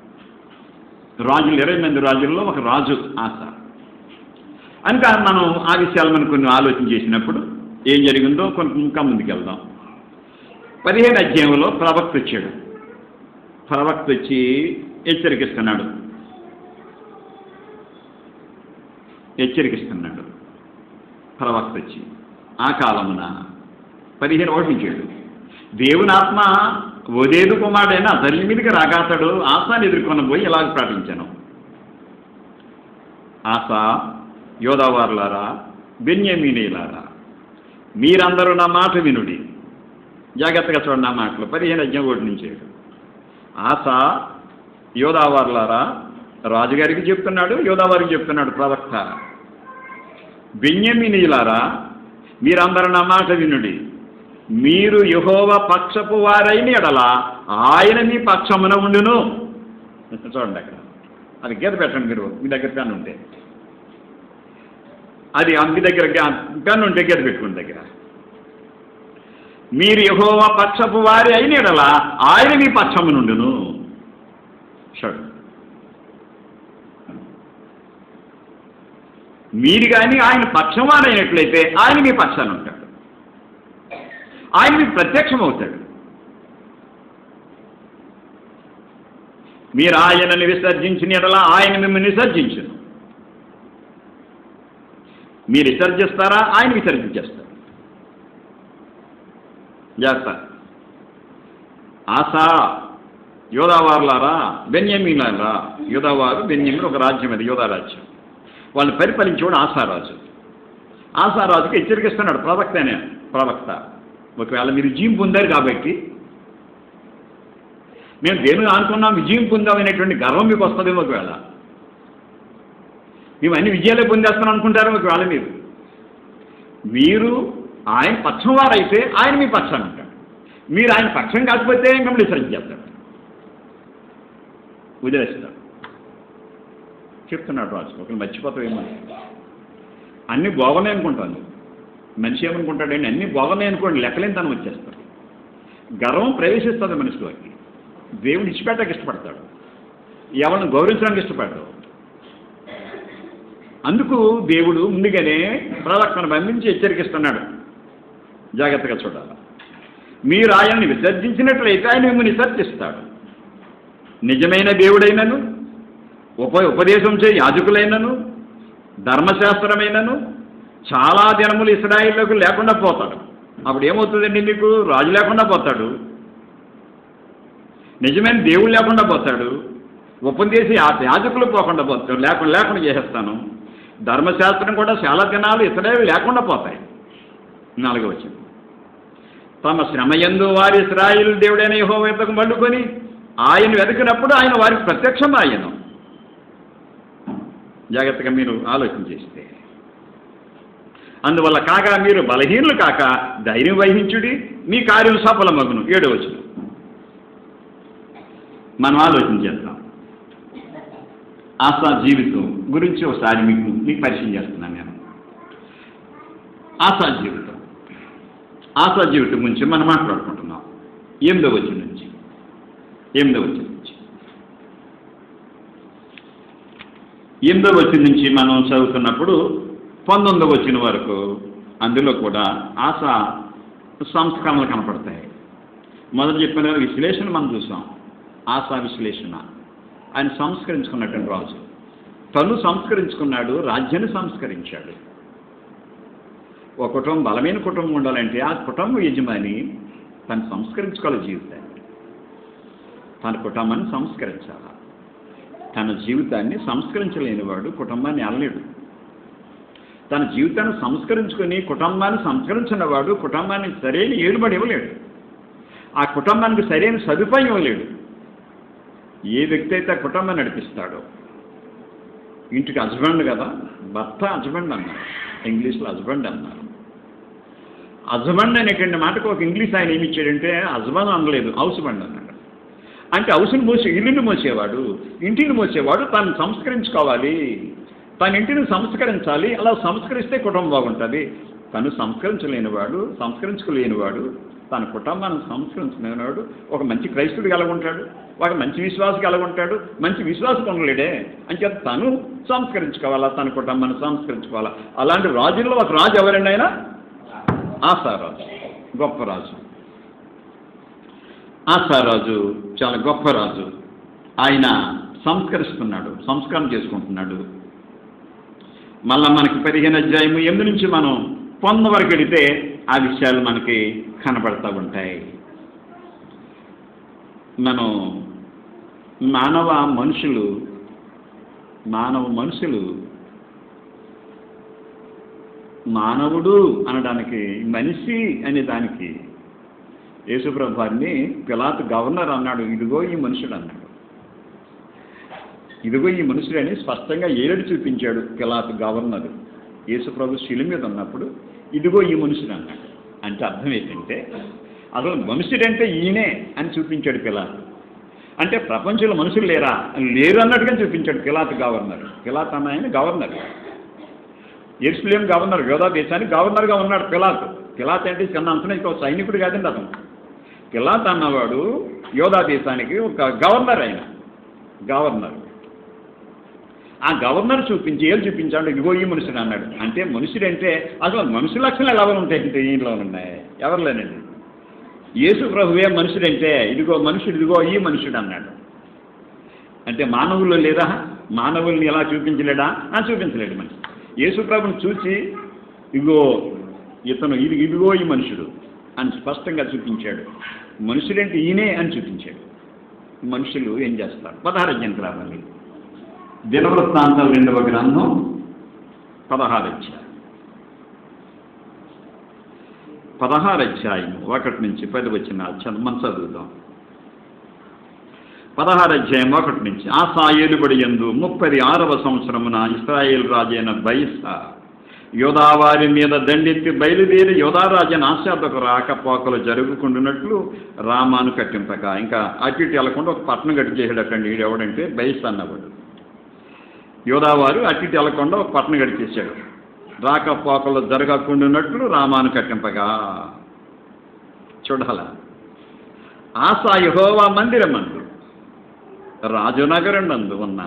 రాజులు ఇరవై మంది రాజుల్లో ఒక రాజు ఆశ కనుక మనం ఆ విషయాలు మనం కొన్ని ఆలోచన చేసినప్పుడు ఏం జరిగిందో కొంచెం ఇంకా ముందుకు వెళ్దాం పదిహేను అధ్యాయంలో ప్రవక్త వచ్చాడు ప్రవక్త వచ్చి హెచ్చరికిస్తున్నాడు హెచ్చరికిస్తున్నాడు ప్రవక్త వచ్చి ఆ కాలమున పదిహేను ఓటించాడు దేవుని ఆత్మ ఓదేదు కుమారుడైన తల్లి మీదకి రాగాతాడు ఆశాని ఎదుర్కొని పోయి ఇలాగ ప్రార్థించాను ఆశ యోధావారులారా బెన్యమీనీలారా మీరందరూ నా మాట వినుడి జాగ్రత్తగా చూడండి నా మాటలు పదిహేను అధ్యాయం ఒకటి నుంచి ఏడు. ఆశ యోధావారులారా రాజుగారికి చెప్తున్నాడు యోధావారికి చెప్తున్నాడు ప్రవక్త బెన్యమినీలారా మీరందరూ నా మాట వినుడి మీరు యహోవ పక్షపు వారైన ఎడల ఆయన మీ పక్షమున ఉండును చూడండి అక్కడ అది గీత పెట్టండి మీరు మీ దగ్గర పెన్ ఉంటే అది ఆ మీ దగ్గర పెన్ ఉంటే గీత పెట్టుకోండి దగ్గర మీరు యహోవ పక్షపు వారి అయిన ఎడల ఆయన మీ పక్షమునుండును చూడండి మీరు కానీ ఆయన పక్షవాడైనట్లయితే ఆయన మీ పక్షాన్ని ఉంటాడు ఆయన మీకు ప్రత్యక్షం అవుతాడు మీరు ఆయనని విసర్జించిన ఎడలా ఆయన మిమ్మల్ని విసర్జించను మీరు విసర్జిస్తారా ఆయన విసర్జించేస్తారు జాగ్రత్త ఆశా యోధావారులారా బెన్యమీలారా యోధావారు బెన్యమీన్ ఒక రాజ్యం అది యోధా రాజ్యం వాళ్ళు పరిపాలించేవాడు ఆశారాజు ఆశారాజుకి హెచ్చరికిస్తున్నాడు ప్రవక్త అనే ప్రవక్త ఒకవేళ మీరు విజయం పొందారు కాబట్టి మేము దేని అనుకున్నాం విజయం పొందామనేటువంటి గర్వం మీకు వస్తుందేమో ఒకవేళ మేము అన్ని విజయాలే పొందేస్తాం అనుకుంటారు ఒకవేళ మీరు మీరు ఆయన పక్షం వారైతే ఆయన మీ పక్షాన్ని ఉంటాడు మీరు ఆయన పక్షం కాకపోతే మిమ్మల్ని విసర్జన చేస్తాడు వదిలేస్తాడు చెప్తున్నాడు రాజు ఒకరు మర్చిపోతావేమో అన్ని బాగున్నాయి అనుకుంటాను మనిషి ఏమనుకుంటాడండి అన్ని బాగున్నాయి అనుకోండి లెక్కలేని తను వచ్చేస్తాడు గర్వం ప్రవేశిస్తుంది మనిషిలోకి దేవుని ఇచ్చిపెట్టడానికి ఇష్టపడతాడు ఎవరిని గౌరవించడానికి ఇష్టపడతాడు అందుకు దేవుడు ముందుగానే ప్రవక్తను బంధించి హెచ్చరికిస్తున్నాడు జాగ్రత్తగా చూడాలి మీరు ఆయన్ని విసర్జించినట్లయితే ఆయన మిమ్మల్ని విసర్జిస్తాడు నిజమైన దేవుడైనను ఉప ఉపదేశం చే యాజకులైనను ధర్మశాస్త్రమైనను చాలా దినములు ఇస్రాయిల్లోకి లేకుండా పోతాడు అప్పుడు ఏమవుతుందండి మీకు రాజు లేకుండా పోతాడు నిజమైన దేవుడు లేకుండా పోతాడు ఉపదేశి ఆ- యాజకులు పోకుండా పోతాడు లేకుండా లేకుండా చేసేస్తాను ధర్మశాస్త్రం కూడా చాలా దినాలు ఇతడే లేకుండా పోతాయి నాలుగో వచ్చింది తమ శ్రమయందు వారి ఇస్రాయిల్ దేవుడైన యహో వెతకు పండుకొని ఆయన వెతికినప్పుడు ఆయన వారికి ప్రత్యక్షం ఆయను జాగ్రత్తగా మీరు ఆలోచన చేస్తే అందువల్ల కాక మీరు బలహీనులు కాక ధైర్యం వహించుడి మీ కార్యం సఫలమగును ఏడో వచ్చిన మనం ఆలోచన చేద్దాం ఆశా జీవితం గురించి ఒకసారి మీకు మీకు పరిచయం చేస్తున్నాను నేను ఆశా జీవితం ఆశా జీవితం గురించి మనం మాట్లాడుకుంటున్నాం ఎనిమిదో వచ్చి నుంచి ఎనిమిదో వచ్చి నుంచి ఎనిమిదో వచ్చి నుంచి మనం చదువుతున్నప్పుడు పంతొమ్మిదో వచ్చిన వరకు అందులో కూడా ఆశ సంస్కరణలు కనపడతాయి మొదట చెప్పిన విశ్లేషణ మనం చూసాం ఆశా విశ్లేషణ ఆయన సంస్కరించుకున్నటువంటి రాజు తను సంస్కరించుకున్నాడు రాజ్యాన్ని సంస్కరించాడు ఒక కుటుంబం బలమైన కుటుంబం ఉండాలంటే ఆ కుటుంబ యజమాని తను సంస్కరించుకోవాలి జీవితాన్ని తన కుటుంబాన్ని సంస్కరించాలి తన జీవితాన్ని సంస్కరించలేనివాడు కుటుంబాన్ని అల్లలేడు తన జీవితాన్ని సంస్కరించుకొని కుటుంబాన్ని సంస్కరించినవాడు కుటుంబానికి సరైన ఏడుబడి ఇవ్వలేడు ఆ కుటుంబానికి సరైన సదుపాయం ఇవ్వలేడు ఏ వ్యక్తి అయితే ఆ కుటుంబాన్ని నడిపిస్తాడో ఇంటికి హస్బెండ్ కదా భర్త హస్బెండ్ అన్నారు ఇంగ్లీష్లో హస్బెండ్ అన్నారు హస్బెండ్ అనేటువంటి మాటకు ఒక ఇంగ్లీష్ ఆయన ఏమి ఇచ్చాడంటే హస్బెండ్ అనలేదు హౌస్ బండ్ అన్నాడు అంటే హౌస్ని మోసే ఇల్లుని మోసేవాడు ఇంటిని మోసేవాడు తాను సంస్కరించుకోవాలి తన ఇంటిని సంస్కరించాలి అలా సంస్కరిస్తే కుటుంబం బాగుంటుంది తను సంస్కరించలేనివాడు సంస్కరించుకోలేనివాడు తన కుటుంబాన్ని సంస్కరించలేనివాడు ఒక మంచి క్రైస్తుడు కలగుంటాడు ఒక మంచి విశ్వాసం కలగుంటాడు మంచి విశ్వాసం ఉండలేడే అంచేత తను సంస్కరించుకోవాలా తన కుటుంబాన్ని సంస్కరించుకోవాలా అలాంటి రాజుల్లో ఒక రాజు ఎవరండి ఆయన ఆశారాజు గొప్ప రాజు ఆశారాజు చాలా గొప్ప రాజు ఆయన సంస్కరిస్తున్నాడు సంస్కరణ చేసుకుంటున్నాడు మళ్ళా మనకి పదిహేను అధ్యాయము ఎనిమిది నుంచి మనం పొంద వరకు వెళితే ఆ విషయాలు మనకి కనబడతా ఉంటాయి మనం మానవ మనుషులు మానవ మనుషులు మానవుడు అనడానికి మనిషి అనే దానికి యేసుప్రభు వారిని పిలాత్ గవర్నర్ అన్నాడు ఇదిగో ఈ మనుషుడు అన్నాడు ఇదిగో ఈ మనుషుడు అని స్పష్టంగా ఏడు చూపించాడు పిలాత్ గవర్నర్ యేసుప్రభు శిలు మీద ఉన్నప్పుడు ఇదిగో ఈ మనుషుడు అన్నాడు అంటే అర్థం ఏంటంటే అసలు మనుషుడంటే ఈయనే అని చూపించాడు పిలాత్ అంటే ప్రపంచంలో మనుషులు లేరా లేరు అన్నట్టుగా చూపించాడు పిలాత్ గవర్నర్ పిలాత్ అన్న ఆయన గవర్నర్ ఎరుసలేం గవర్నర్ యోధా దేశానికి గవర్నర్గా ఉన్నాడు పిలాత్ పిలాత్ అంటే చిన్న అంచనా ఇంకో సైనికుడు కాదండి అతను పిలాత్ అన్నవాడు యోధా దేశానికి ఒక గవర్నర్ ఆయన గవర్నర్ ఆ గవర్నర్ చూపించి ఏం చూపించాడు ఇదిగో ఈ మనుషుడు అన్నాడు అంటే మనుషుడు అంటే అసలు మనుషు లక్షణాలు ఎవరు ఉంటాయంటే ఈయనలో ఉన్నాయి ఎవరు లేనండి యేసు ప్రభువే మనుషుడంటే ఇదిగో మనుషుడు ఇదిగో ఈ మనుషుడు అన్నాడు అంటే మానవుల్లో లేదా మానవుల్ని ఎలా చూపించలేడా ఆ చూపించలేడు మనిషి యేసు ప్రభుని చూసి ఇదిగో ఇతను ఇది ఇదిగో ఈ మనుషుడు అని స్పష్టంగా చూపించాడు మనుషుడంటే ఈయనే అని చూపించాడు మనుషులు ఏం చేస్తారు పదహారు అధ్యాయం రావాలి దినవృత్తాంతాలు రెండవ గ్రంథం పదహారు అధ్యాయం పదహారు అధ్యాయం ఒకటి నుంచి పది వచ్చిన చదువు మనం చదువుదాం పదహారు అధ్యాయం ఒకటి నుంచి ఆ సాయేలుబడి ఎందు ముప్పది ఆరవ సంవత్సరమున ఇస్రాయేల్ రాజైన బైస యోధావారి మీద దండెత్తి బయలుదేరి యోధారాజైన ఆశాపకు రాకపోకలు జరుగుకుంటున్నట్లు రామాను కట్టింపక ఇంకా అటు ఇటు వెళ్లకుండా ఒక పట్టణం కట్టి చేసాడు అక్కడ ఎవడంటే బైస్ అన్నవాడు యోధావారు అటు ఇటు వెళ్లకుండా ఒక పట్టణం కట్టి చేశాడు రాకపోకలు జరగకుండాన్నట్లు రామాను కట్టింపగా చూడాల ఆశా యహోవా మందిరమందు రాజనగరం నందు ఉన్న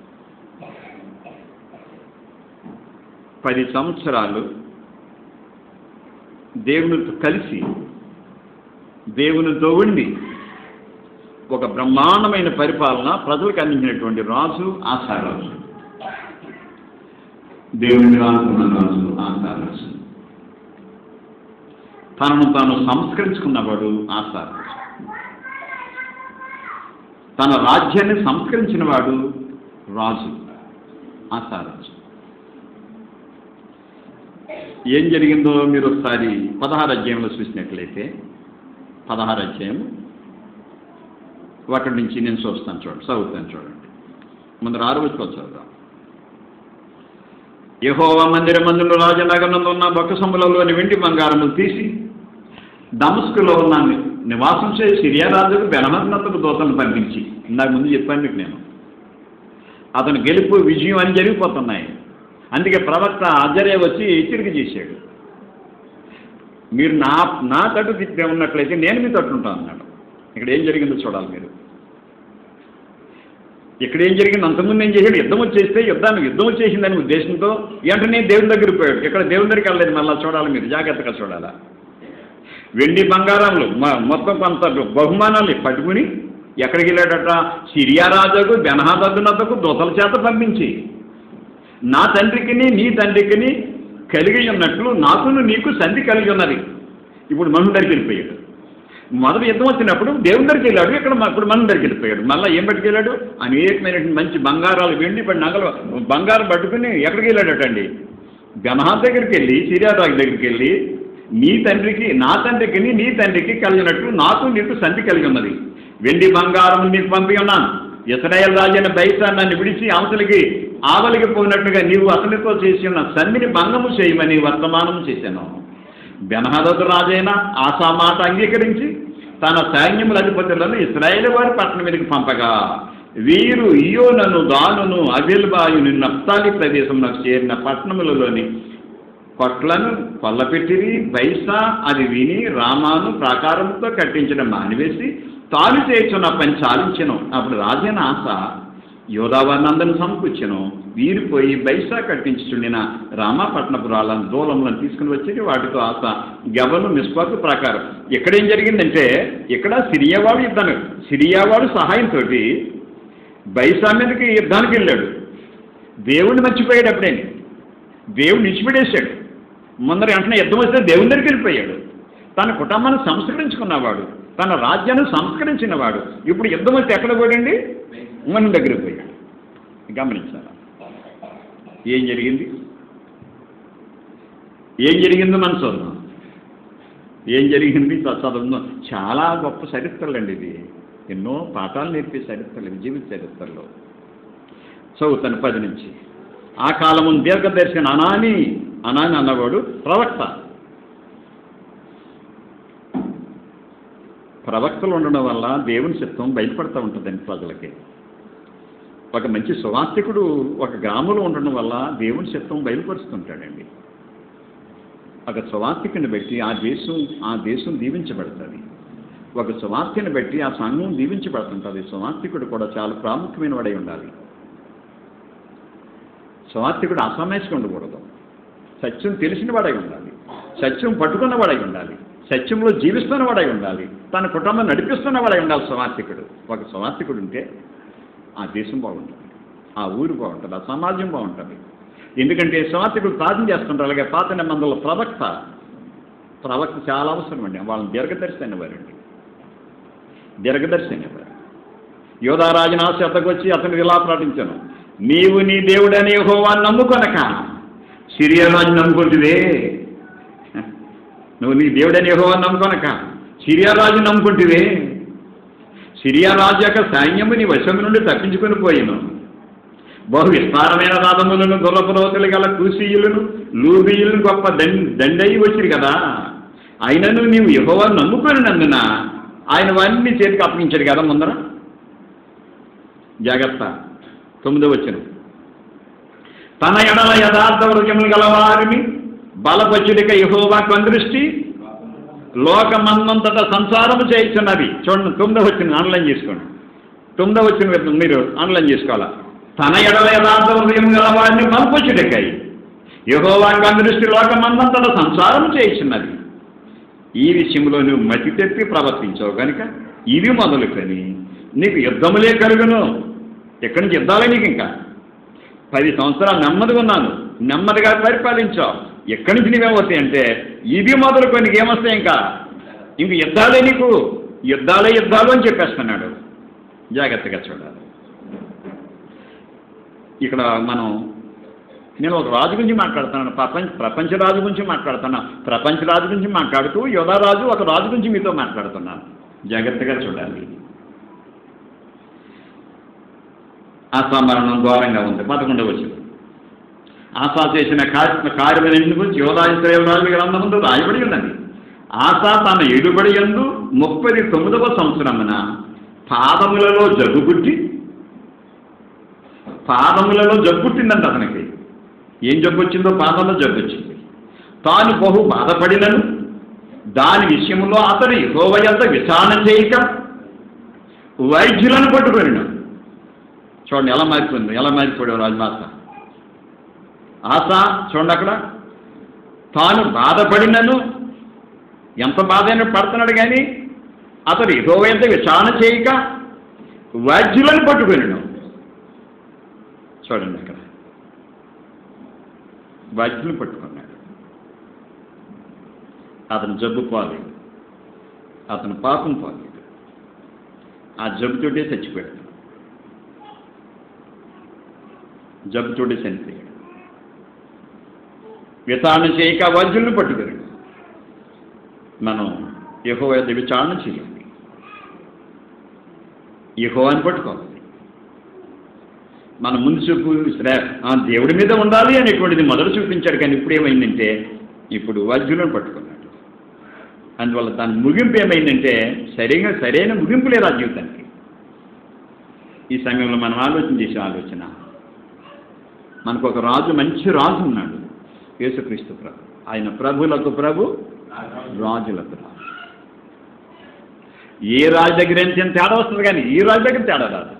పది సంవత్సరాలు దేవునితో కలిసి దేవునితో ఉండి ఒక బ్రహ్మాండమైన పరిపాలన ప్రజలకు అందించినటువంటి రాజు ఆశారాజు దేవుని అనుకున్న రాజు ఆశారాజు తనను తాను సంస్కరించుకున్నవాడు ఆశారాజు తన రాజ్యాన్ని సంస్కరించిన వాడు రాజు ఆశారాజు ఏం జరిగిందో మీరు ఒకసారి పదహారు అధ్యాయంలో చూసినట్లయితే పదహారు అధ్యాయం ఒకటి నుంచి నేను చూస్తాను చూడండి చదువుతాను చూడండి ముందు ఆరు వచ్చి చదువుదాం యహోవా మందిర మందులు రాజనగరంలో ఉన్న బొక్క సములలోని వెండి బంగారములు తీసి దమస్కులో ఉన్న నివాసం చేసి సిరియా రాజుకు బెలమన్నతకు దూతను పంపించి ఇందాక ముందు చెప్పాను మీకు నేను అతను గెలుపు విజయం అని జరిగిపోతున్నాయి అందుకే ప్రవక్త అజరే వచ్చి హెచ్చరిక చేశాడు మీరు నా నా తట్టు తిప్పే ఉన్నట్లయితే నేను మీ తట్టు ఉంటాను అన్నాడు ఇక్కడ ఏం జరిగిందో చూడాలి మీరు ఇక్కడ ఏం జరిగింది అంతకుముందు ఏం చేశాడు యుద్ధం వచ్చేస్తే యుద్ధాన్ని యుద్ధం వచ్చేసిందని ఉద్దేశంతో వెంటనే దేవుని దగ్గరికి పోయాడు ఇక్కడ దేవుని దగ్గరికి వెళ్ళలేదు మళ్ళీ చూడాలి మీరు జాగ్రత్తగా చూడాలా వెండి బంగారంలో మ- మొత్తం కొంత బహుమానాలు పట్టుకుని ఎక్కడికి వెళ్ళాడట సిరియా రాజుకు బెనహాదద్దునద్దకు దూతల చేత పంపించి నా తండ్రికిని నీ తండ్రికిని కలిగి ఉన్నట్లు నాకును నీకు సంధి కలిగి ఉన్నది ఇప్పుడు మనం దగ్గరికి వెళ్ళిపోయాడు మొదటి యుద్ధం వచ్చినప్పుడు దేవుని దగ్గరికి వెళ్ళాడు ఇక్కడ మ- ఇప్పుడు మనం దగ్గరికి వెళ్ళిపోయాడు మళ్ళీ ఏం పట్టుకెళ్ళాడు అనేకమైన మంచి బంగారాలు వెండి పడి నగలు బంగారం పట్టుకుని ఎక్కడికి వెళ్ళాడటండి గణహాన్ దగ్గరికి వెళ్ళి సిరియా రాజు దగ్గరికి వెళ్ళి నీ తండ్రికి నా తండ్రికి నీ తండ్రికి కలిగినట్లు నాకు నీకు సంధి కలిగి ఉన్నది వెండి బంగారం నీకు పంపి ఉన్నాను ఇస్రాయేల్ రాజైన బైసా నన్ను విడిచి అవతలికి ఆవలికి పోయినట్టుగా నీవు అతనితో చేసి ఉన్న సంధిని భంగము చేయమని వర్తమానం చేశాను బెనహదదు రాజైన ఆశా మాట అంగీకరించి తన సైన్యముల అధిపతులను ఇస్రాయేల్ వారి పట్టణం మీదకి పంపగా వీరు ఇయోనను దానును అబిల్బాయుని నప్తాలి ప్రదేశంలో చేరిన పట్టణములలోని కొట్లను కొల్లపెట్టిరి బైసా అది విని రామాను ప్రాకారంతో కట్టించడం మానివేసి తాను చేయుచున్న పని చాలించను అప్పుడు రాజైన ఆశ యోధావర్ణందను సమకూర్చెను వీరు పోయి బైసా కట్టించుచుండిన రామాపట్నపురాలను దూలంలను తీసుకుని వచ్చి వాటితో ఆశ గవను మిస్పాకు ప్రకారం ఎక్కడేం జరిగిందంటే ఇక్కడ సిరియావాడు యుద్ధాన్ని సిరియావాడు సహాయంతో బైసా మీదకి యుద్ధానికి వెళ్ళాడు దేవుణ్ణి మర్చిపోయాడు అప్పుడే దేవుడు నిలిచిపెట్టేశాడు ముందర వెంటనే యుద్ధం వస్తే దేవుని దగ్గరికి వెళ్ళిపోయాడు తన కుటుంబాన్ని సంస్కరించుకున్నవాడు తన రాజ్యాన్ని సంస్కరించినవాడు ఇప్పుడు యుద్ధం వస్తే ఎక్కడ పోయాడండి మన దగ్గరికి పోయాడు గమనించాలి ఏం జరిగింది ఏం జరిగిందో మనం చూద్దాం ఏం జరిగింది చ- చదువుదాం చాలా గొప్ప చరిత్రలండి ఇది ఎన్నో పాఠాలు నేర్పే చరిత్రలు ఇవి జీవిత చరిత్రలో చదువుతాను పది నుంచి ఆ కాలము దీర్ఘదర్శన అనాని అనాని అన్నవాడు ప్రవక్త ప్రవక్తలు ఉండడం వల్ల దేవుని చిత్తం బయటపడుతూ ఉంటుందండి ప్రజలకి ఒక మంచి సువార్థికుడు ఒక గ్రామంలో ఉండడం వల్ల దేవుని చిత్తం బయలుపరుస్తుంటాడండి ఒక సువార్థికుని బట్టి ఆ దేశం ఆ దేశం దీవించబడుతుంది ఒక సువార్తిని బట్టి ఆ సంఘం దీవించబడుతుంటుంది సువార్థికుడు కూడా చాలా ప్రాముఖ్యమైన వాడై ఉండాలి సువార్థికుడు అసమేషగా ఉండకూడదు సత్యం తెలిసిన వాడై ఉండాలి సత్యం పట్టుకున్న వాడై ఉండాలి సత్యంలో జీవిస్తున్న వాడై ఉండాలి తన కుటుంబం నడిపిస్తున్న వాడై ఉండాలి సువార్థికుడు ఒక సువార్థికుడు ఉంటే ఆ దేశం బాగుంటుంది ఆ ఊరు బాగుంటుంది ఆ సమాజం బాగుంటుంది ఎందుకంటే సువార్థికుడు ప్రార్థన చేస్తుంటారు అలాగే పాత నిబంధనల ప్రవక్త ప్రవక్త చాలా అవసరం అండి వాళ్ళని దీర్ఘదర్శి అనేవారండి దీర్ఘదర్శి అనేవారు యోధారాజు నా శ్రద్ధకు వచ్చి అతను ఇలా ప్రకటించాను నీవు నీ దేవుడని యెహోవాను నమ్ముకొనక సిరియా రాజు నమ్ముకుంటువే నువ్వు నీ దేవుడని యెహోవాను నమ్ముకొనక సిరియా రాజు నమ్ముకుంటువే సిరియా రాజు యొక్క సైన్యము నీ వశము నుండి తప్పించుకొని పోయిను బహు విస్తారమైన రాధములను గుర్రపురోతులు గల కూసీయులను లూబీయులను గొప్ప దండ దండయి వచ్చిరు కదా అయినను నీవు యెహోవాను నమ్ముకొని నందున ఆయన వారిని చేతికి అప్పగించాడు కదా ముందర జాగ్రత్త తొమ్మిదో వచ్చిన తన ఎడల యథార్థ హృదయములు గల వారిని బలపచ్చుడిక యహోవా కొందృష్టి లోకమందంతట సంసారము చేయించున్నది చూడండి తొమ్మిదో వచ్చిన ఆన్లైన్ చేసుకోండి తొమ్మిదో వచ్చిన మీరు ఆన్లైన్ చేసుకోవాలా తన ఎడల యథార్థ హృదయం గల వారిని బలపచ్చుడికాయి యహోవా కొందృష్టి లోకమందంతట సంసారం చేయించున్నది ఈ విషయంలో నువ్వు మతి తెప్పి ప్రవర్తించావు కనుక ఇది మొదలుకొని నీకు యుద్ధములే కలుగును ఎక్కడి నుంచి యుద్ధాలే నీకు ఇంకా పది సంవత్సరాలు నెమ్మదిగా ఉన్నాను నెమ్మదిగా పరిపాలించావు ఎక్కడి నుంచి నీవేమవుతాయి అంటే ఇది మొదలుకొని నీకు ఏమొస్తాయి ఇంకా ఇంక యుద్ధాలే నీకు యుద్ధాలే యుద్ధాలు అని చెప్పేస్తున్నాడు జాగ్రత్తగా చూడాలి ఇక్కడ మనం నేను ఒక రాజు గురించి మాట్లాడుతున్నాను ప్రపంచ ప్రపంచ రాజు గురించి మాట్లాడుతున్నా ప్రపంచ రాజు గురించి మాట్లాడుతూ యోధారాజు ఒక రాజు గురించి మీతో మాట్లాడుతున్నాను జాగ్రత్తగా చూడాలి ఆసామరణం ఘోరంగా ఉంది పదకొండవ వచ్చింది ఆశా చేసిన కార్యమైన గురించి యోధా ఇస్రాయేల్ రాజు గ్రంథం ముందు రాయబడి ఉన్నది ఆశా తన ఎడుబడి ఎందు ముప్పై తొమ్మిదవ సంవత్సరమున పాదములలో జగ్గుగుట్టి పాదములలో జగ్గుట్టిందంట అతనికి ఏం జబ్బు వచ్చిందో పాదంలో జబ్బు వచ్చింది తాను బహు బాధపడినను దాని విషయంలో అతడు యహోవయంత విచారణ చేయక వైద్యులను పట్టుకొనిను చూడండి ఎలా మారిపోయింది ఎలా మారిపోయాడు రాజమాత ఆశ చూడండి అక్కడ తాను బాధపడినను ఎంత బాధ అయినా పడుతున్నాడు కానీ అతడు యహోవయంత విచారణ చేయక వైద్యులను పట్టుకొనిను చూడండి అక్కడ వైద్యులు పట్టుకున్నాడు అతను జబ్బు పోలేదు అతను పాపం పోలేదు ఆ జబ్బుతోటే చచ్చిపోయాడు జబ్బుతోటే చనిపోయాడు విచారణ చేయక వైద్యులను పట్టుకున్నాడు మనం యహో విచారణ చేయాలి యహో అని పట్టుకోవాలి మన ముందు చూపు శ్రే- ఆ దేవుడి మీద ఉండాలి అనేటువంటిది మొదలు చూపించాడు కానీ ఇప్పుడు ఏమైందంటే ఇప్పుడు వైద్యులను పట్టుకున్నాడు అందువల్ల దాని ముగింపు ఏమైందంటే సరిగా సరైన ముగింపు లేదు ఆ జీవితానికి ఈ సమయంలో మనం ఆలోచన చేసే ఆలోచన మనకు ఒక రాజు మంచి రాజు ఉన్నాడు యేసుక్రీస్తు ప్రభు ఆయన ప్రభులకు ప్రభు రాజులకు రాజు ఏ రాజు దగ్గర ఎంత తేడా వస్తుంది కానీ ఈ రాజు దగ్గర తేడా రాదు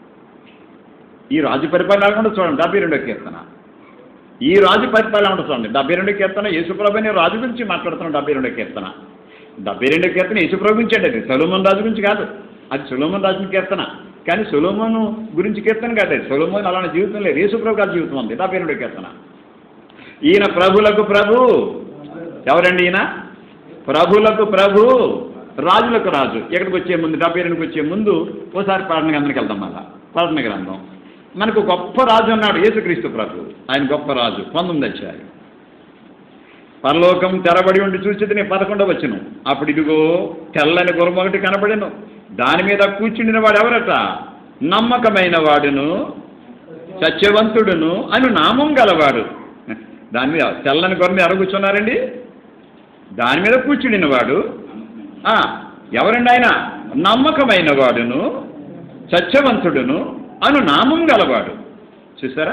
ఈ రాజు పరిపాలన లేకుండా చూడండి డెబ్బై రెండో కీర్తన ఈ రాజు పరిపాలన ఉంటుంది చూడండి డెబ్బై రెండో కీర్తన యేసుప్రభు అనే రాజు గురించి మాట్లాడుతున్నాం డెబ్బై రెండో కీర్తన డెబ్బై రెండో కీర్తన యేసుప్రభు గురించి అండి అది సొలోమన్ రాజు గురించి కాదు అది సొలోమన్ రాజుని కీర్తన కానీ సొలోమోను గురించి కీర్తన కాదు అది సొలోమోన్ అలాంటి జీవితం లేదు యేసుప్రభు గారి జీవితం ఉంది డెబ్బై రెండో కీర్తన ఈయన ప్రభులకు ప్రభు ఎవరండి ఈయన ప్రభులకు ప్రభు రాజులకు రాజు ఎక్కడికి వచ్చే ముందు డెబ్బై రెండుకి వచ్చే ముందు ఓసారి పాలన గ్రంథానికి వెళ్దాం మళ్ళా పాలన గ్రంథం మనకు గొప్ప రాజు అన్నాడు యేసుక్రీస్తు ప్రభు ఆయన గొప్ప రాజు పంతొమ్మిది అధ్యాయం పరలోకం తెరబడి ఉండి చూసి నేను పదకొండవ వచ్చును అప్పుడు ఇదిగో తెల్లని గుర్రం ఒకటి కనబడెను దాని మీద కూర్చుండిన వాడు ఎవరట నమ్మకమైన వాడును సత్యవంతుడును అని నామం గలవాడు దాని మీద తెల్లని గుర్రం మీద ఎవరు కూర్చున్నారండి దాని మీద కూర్చుండిన వాడు ఆ, ఎవరండి ఆయన నమ్మకమైన వాడును సత్యవంతుడును అను నామం గలవాడు చూసారా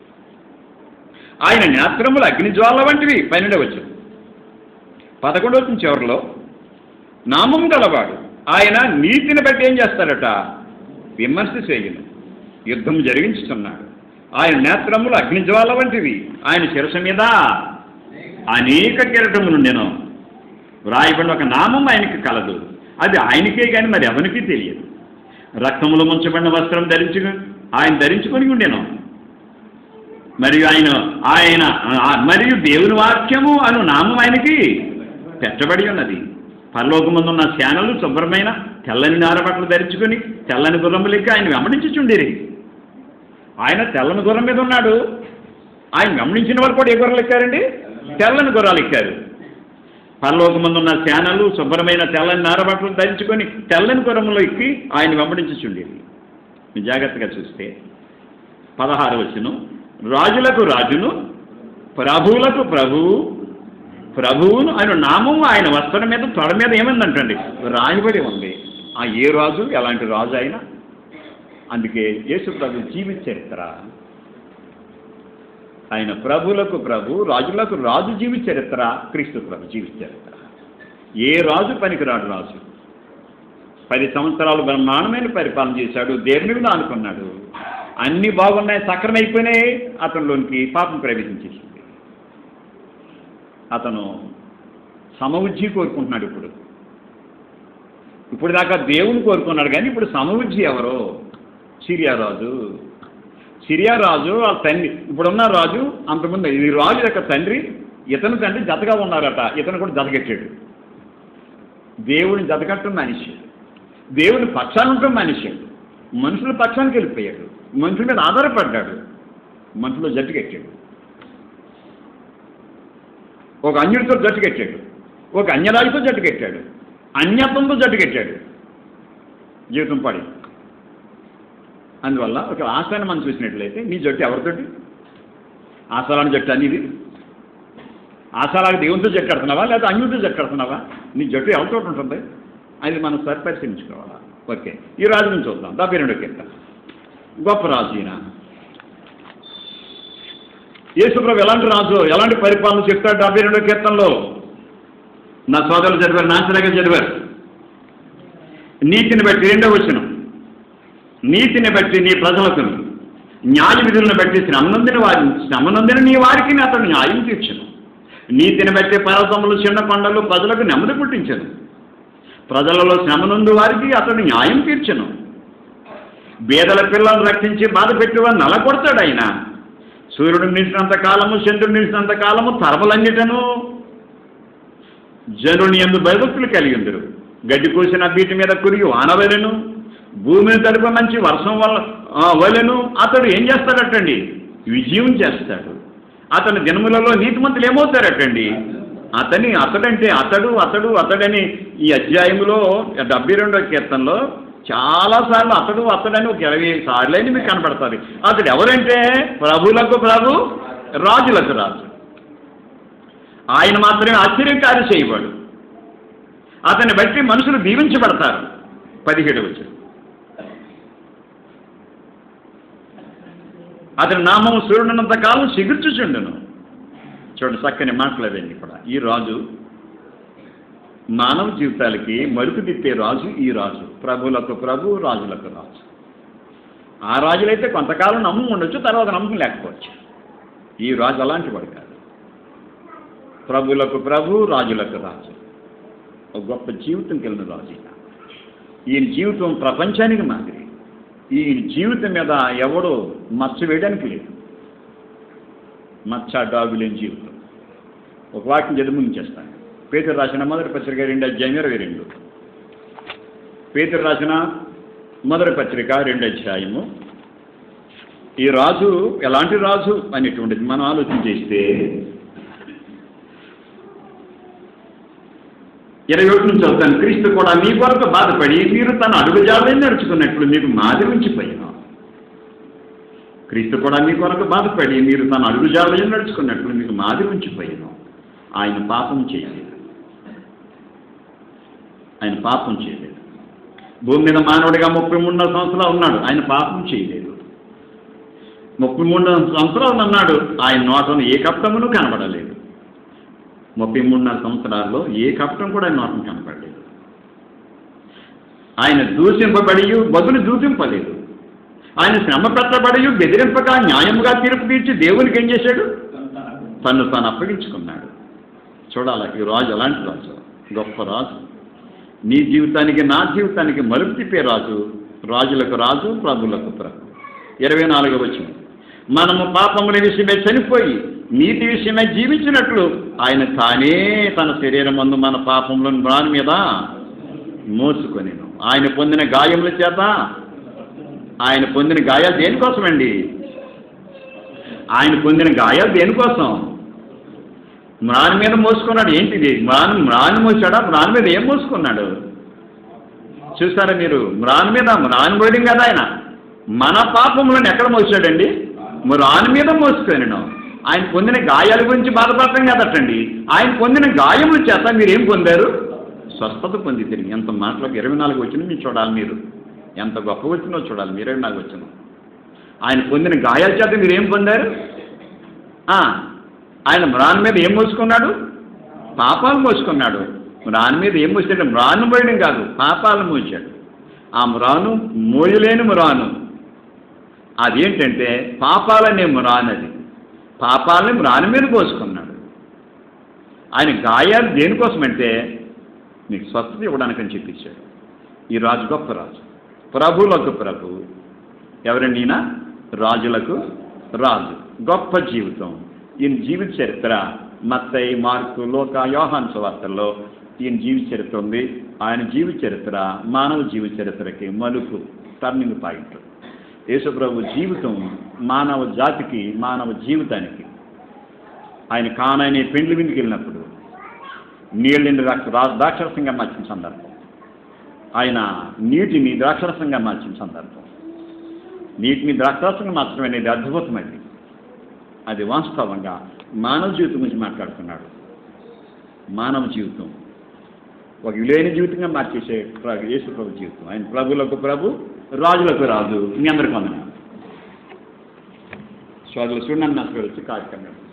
ఆయన నేత్రములు అగ్నిజ్వాల వంటివి పన్నెండే వచ్చు పదకొండు వచ్చిన చివరిలో నామం గలవాడు ఆయన నీతిని బట్టి ఏం చేస్తాడట విమర్శ చేయను యుద్ధం జరిగించుతున్నాడు ఆయన నేత్రములు అగ్నిజ్వాల వంటివి ఆయన శిరస మీద అనేక కిరటములు నేను వ్రాయబడిన ఒక నామం ఆయనకి కలదు అది ఆయనకే కానీ మరి ఎవరికి తెలియదు రక్తములో ముంచబడిన వస్త్రం ధరించు ఆయన ధరించుకొని ఉండేను మరియు ఆయన ఆయన ఆ, మరియు దేవుని వాక్యము అను నామం ఆయనకి పెట్టబడి ఉన్నది పరలోకమందున్న శానలు శుభ్రమైన తెల్లని నారబట్టలు ధరించుకొని తెల్లని గుర్రము లెక్క ఆయన వెంబడించుచుండిరి ఆయన తెల్లని గుర్రం మీద ఉన్నాడు ఆయన గమనించిన వారు కూడా ఏ గుర్రాలు ఎక్కారండి తెల్లని గుర్రాలు ఎక్కారు పరలోకమందున్న శానలు శుభ్రమైన తెల్లని నారబట్టలు ధరించుకొని తెల్లని గుర్రములో ఎక్కి ఆయన వెంబడించుచుండేది మీరు జాగ్రత్తగా చూస్తే పదహారు వచ్చును రాజులకు రాజును ప్రభువులకు ప్రభువు ప్రభువును ఆయన నామము ఆయన వస్త్రం మీద తొడ మీద ఏమైందంటండి రాయబడి ఉంది ఆ ఏ రాజు ఎలాంటి రాజు అయినా అందుకే యేసు ప్రభు జీవిత చరిత్ర ఆయన ప్రభులకు ప్రభు రాజులకు రాజు జీవిత చరిత్ర క్రీస్తు ప్రభు జీవిత చరిత్ర ఏ రాజు పనికిరాడు రాజు పది సంవత్సరాలు బ్రహ్మాండమైన పరిపాలన చేశాడు దేవుని మీద అనుకున్నాడు అన్నీ బాగున్నాయి సక్రమైపోయినాయి అతనిలోనికి పాపం ప్రవేశించేసింది అతను సమవుజ్జి కోరుకుంటున్నాడు ఇప్పుడు ఇప్పుడు దాకా దేవుని కోరుకున్నాడు కానీ ఇప్పుడు సమవుజ్జి ఎవరు సిరియా రాజు సిరియా రాజు ఆ తండ్రి ఇప్పుడున్న రాజు అంతకుముందు ఈ రాజు యొక్క తండ్రి ఇతను తండ్రి జతగా ఉన్నారట ఇతను కూడా జతగట్టాడు దేవుని జతకట్టం మనిషి దేవుని పక్షాన్ని ఉండటం మనిషి మనుషుల పక్షానికి వెళ్ళిపోయాడు మనుషుల మీద ఆధారపడ్డాడు మనుషులు జట్టు కట్టాడు ఒక అన్యుడితో జట్టు కట్టాడు ఒక అన్యరాజుతో జట్టు కట్టాడు అన్యత్వంతో జట్టు కట్టాడు జీవితం పడి అందువల్ల ఒక ఆశాన్ని మనం చూసినట్లయితే నీ జట్టు ఎవరితోటి ఆశాలని జట్టు అనేది ఆశాలాగా దేవునితో జట్టు కడుతున్నావా లేదా అన్యుడితో జట్టు కడుతున్నావా నీ జట్టు ఎవరితో ఉంటుంది అది మనం సరిపరిశీలించుకోవాలా ఓకే ఈ రాజు నుంచి చూద్దాం డెబ్బై రెండో కీర్తన గొప్ప రాజు ఈయన యేసుప్రభు ఎలాంటి రాజు ఎలాంటి పరిపాలన చెప్తాడు డెబ్బై రెండో కీర్తనలో నా సోదరులు చదివారు నాశనగా చదివారు నీతిని బట్టి రెండో వచ్చిన నీతిని బట్టి నీ ప్రజలకు న్యాయ విధులను బట్టి శ్రమనందిన వారి శ్రమనందిన నీ వారికి అతడు న్యాయం తీర్చను నీతిని బట్టి పర్వతములు చిన్న కొండలు ప్రజలకు నెమ్మది పుట్టించను ప్రజలలో శ్రమనందు వారికి అతడు న్యాయం తీర్చను బేదల పిల్లలను రక్షించి బాధ పెట్టేవారు నలగొడతాడు ఆయన సూర్యుడు నిలిచినంత కాలము చంద్రుడు నిలిచినంత కాలము తరములన్నిటను జనుని ఎందు భయభక్తులు కలిగి ఉందరు గడ్డి కూసిన వీటి మీద కురిగి వానవలెను భూమిని తడుపు మంచి వర్షం వల్ల ఆ, వలెను అతడు ఏం చేస్తాడటండి విజయం చేస్తాడు అతని దినములలో నీతిమంతులు ఏమవుతారటండి అతని అతడంటే అతడు అతడు అతడని ఈ అధ్యాయంలో డెబ్బై రెండో కీర్తనలో చాలాసార్లు అతడు అతడని ఒక ఇరవై సార్లని మీకు కనపడతారు అతడు ఎవరంటే ప్రభులకు ప్రభు రాజులకు రాజు ఆయన మాత్రమే ఆశ్చర్యకారి చేయబడు అతన్ని బట్టి మనుషులు దీవించబడతారు పదిహేడు వచ్చి అతని నామం సూర్యుడున్నంత కాలం సిగుర్చుచుండును చూడండి చక్కని మాట్లాడండి కూడా ఈ రాజు మానవ జీవితాలకి మరుపు తిప్పే రాజు ఈ రాజు ప్రభులకు ప్రభు రాజులకు రాజు ఆ రాజులైతే కొంతకాలం నమ్మకం ఉండొచ్చు తర్వాత నమ్మకం లేకపోవచ్చు ఈ రాజు అలాంటి వాడు కాదు ప్రభులకు ప్రభు రాజులకు రాజు ఒక గొప్ప జీవితం కలిగిన రాజు ఈయన ఈయన జీవితం ప్రపంచానికి మాదిరి ఈ జీవితం మీద ఎవడో మచ్చ వేయడానికి లేదు మచ్చ డాగు లేని జీవితం ఒక వాక్యం చదివి ముగించేస్తాను పేతురు రాసిన మొదటి పత్రిక రెండు అధ్యాయం ఇరవై రెండు పేతురు రాసిన మొదటి పత్రిక రెండు అధ్యాయము ఈ రాజు ఎలాంటి రాజు అనేటువంటిది మనం ఆలోచన చేస్తే ఇరవై ఒకటి నుంచి చదువుతాను క్రీస్తు కూడా మీ కొరకు బాధపడి మీరు తన అడుగుజాడే నడుచుకున్నట్లు మీకు మాదిరి ఉంచిపోయాను క్రీస్తు కూడా మీ కొరకు బాధపడి మీరు తన అడుగుజాడే నడుచుకున్నట్లు మీకు మాదిరి ఉంచిపోయాను ఆయన పాపం చేయలేదు ఆయన పాపం చేయలేదు భూమి మీద మానవుడిగా ముప్పై మూడున్నర సంవత్సరాలు ఉన్నాడు ఆయన పాపం చేయలేదు ముప్పై మూడు సంవత్సరాలు అన్నాడు ఆయన నోటను ఏ కప్టమును కనబడలేదు ముప్పై మూడున్నర సంవత్సరాల్లో ఏ కపటం కూడా ఆయన నోటం కనపడలేదు ఆయన దూషింపబడి బదులు దూషింపలేదు ఆయన శ్రమ పెట్టబడి బెదిరింపక న్యాయముగా తీర్పు తీర్చి దేవునికి ఏం చేశాడు తను తాను అప్పగించుకున్నాడు చూడాలి ఈ రాజు అలాంటి రాజు గొప్ప రాజు నీ జీవితానికి నా జీవితానికి మలుపు తిప్పే రాజు రాజులకు రాజు ప్రభులకు ప్రభు ఇరవై నాలుగు వచ్చిన మనము పాపముల విషయమే చనిపోయి నీతి విషయమై జీవించినట్లు ఆయన తానే తన శరీరం మందు మన పాపములను దాని మీద మోసుకొని ఆయన పొందిన గాయముల చేత ఆయన పొందిన గాయాలు దేనికోసమండి ఆయన పొందిన గాయాలు దేనికోసం మ్రాని మీద మోసుకున్నాడు ఏంటిది మ్రాన్ మ్రాని మోసాడా మ్రాని మీద ఏం మోసుకున్నాడు చూసారా మీరు మ్రాని మీద మ్రాని పోయడం కదా ఆయన మన పాపములను ఎక్కడ మోసాడండి మ్రాని మీద మోసుకొనిను ఆయన పొందిన గాయాల గురించి బాధపడటం కదటండి ఆయన పొందిన గాయముల చేత మీరు ఏం పొందారు స్వస్థత పొంది తిరిగి ఎంత మాటలకు ఇరవై నాలుగు వచ్చిన మీరు చూడాలి మీరు ఎంత గొప్ప వచ్చినో చూడాలి మీరు ఇరవై నాలుగు వచ్చిన ఆయన పొందిన గాయాల చేత మీరు ఏం పొందారు ఆ, ఆయన మ్రాన్ మీద ఏం మోసుకున్నాడు పాపాలు మోసుకున్నాడు మ్రాన్ మీద ఏం మోసాడు మ్రాను పోయడం కాదు పాపాలు మోసాడు ఆ మ్రాను మోయలేని మ్రాను అదేంటంటే పాపాలనే మ్రాన్ అది పాపాలని మ్రాని మీద పోసుకున్నాడు ఆయన గాయాలు దేనికోసమంటే నీకు స్వస్థత ఇవ్వడానికని చెప్పించాడు ఈ రాజు గొప్ప రాజు ప్రభువులకు ప్రభు ఎవరండి ఈయన రాజులకు రాజు గొప్ప జీవితం ఈయన జీవిత చరిత్ర మత్తయి మార్కు లోక యోహాన్ సువార్తల్లో ఈయన జీవిత చరిత్ర ఉంది ఆయన జీవిత చరిత్ర మానవ జీవిత చరిత్రకి మలుపు టర్నింగ్ పాయింట్ యేసుప్రభు జీవితం మానవ జాతికి మానవ జీవితానికి ఆయన కాననే పెండ్లి విందుకు వెళ్ళినప్పుడు నీళ్ళని ద్రాక్ష రా- ద్రాక్షరసంగా మార్చిన సందర్భం ఆయన నీటిని ద్రాక్షరసంగా మార్చిన సందర్భం నీటిని ద్రాక్షరసంగా మార్చడం అనేది అద్భుతమైనది అది వాస్తవంగా మానవ జీవితం గురించి మాట్లాడుతున్నాడు మానవ జీవితం ఒక విలువైన జీవితంగా మార్చేసే ప్ర- యేసు ప్రభు జీవితం ఆయన ప్రభులకు ప్రభు రాజులకు రాజు మీ అందరికీ వందనాలు సోదరులు చూడండి నా వచ్చి కార్యక్రమం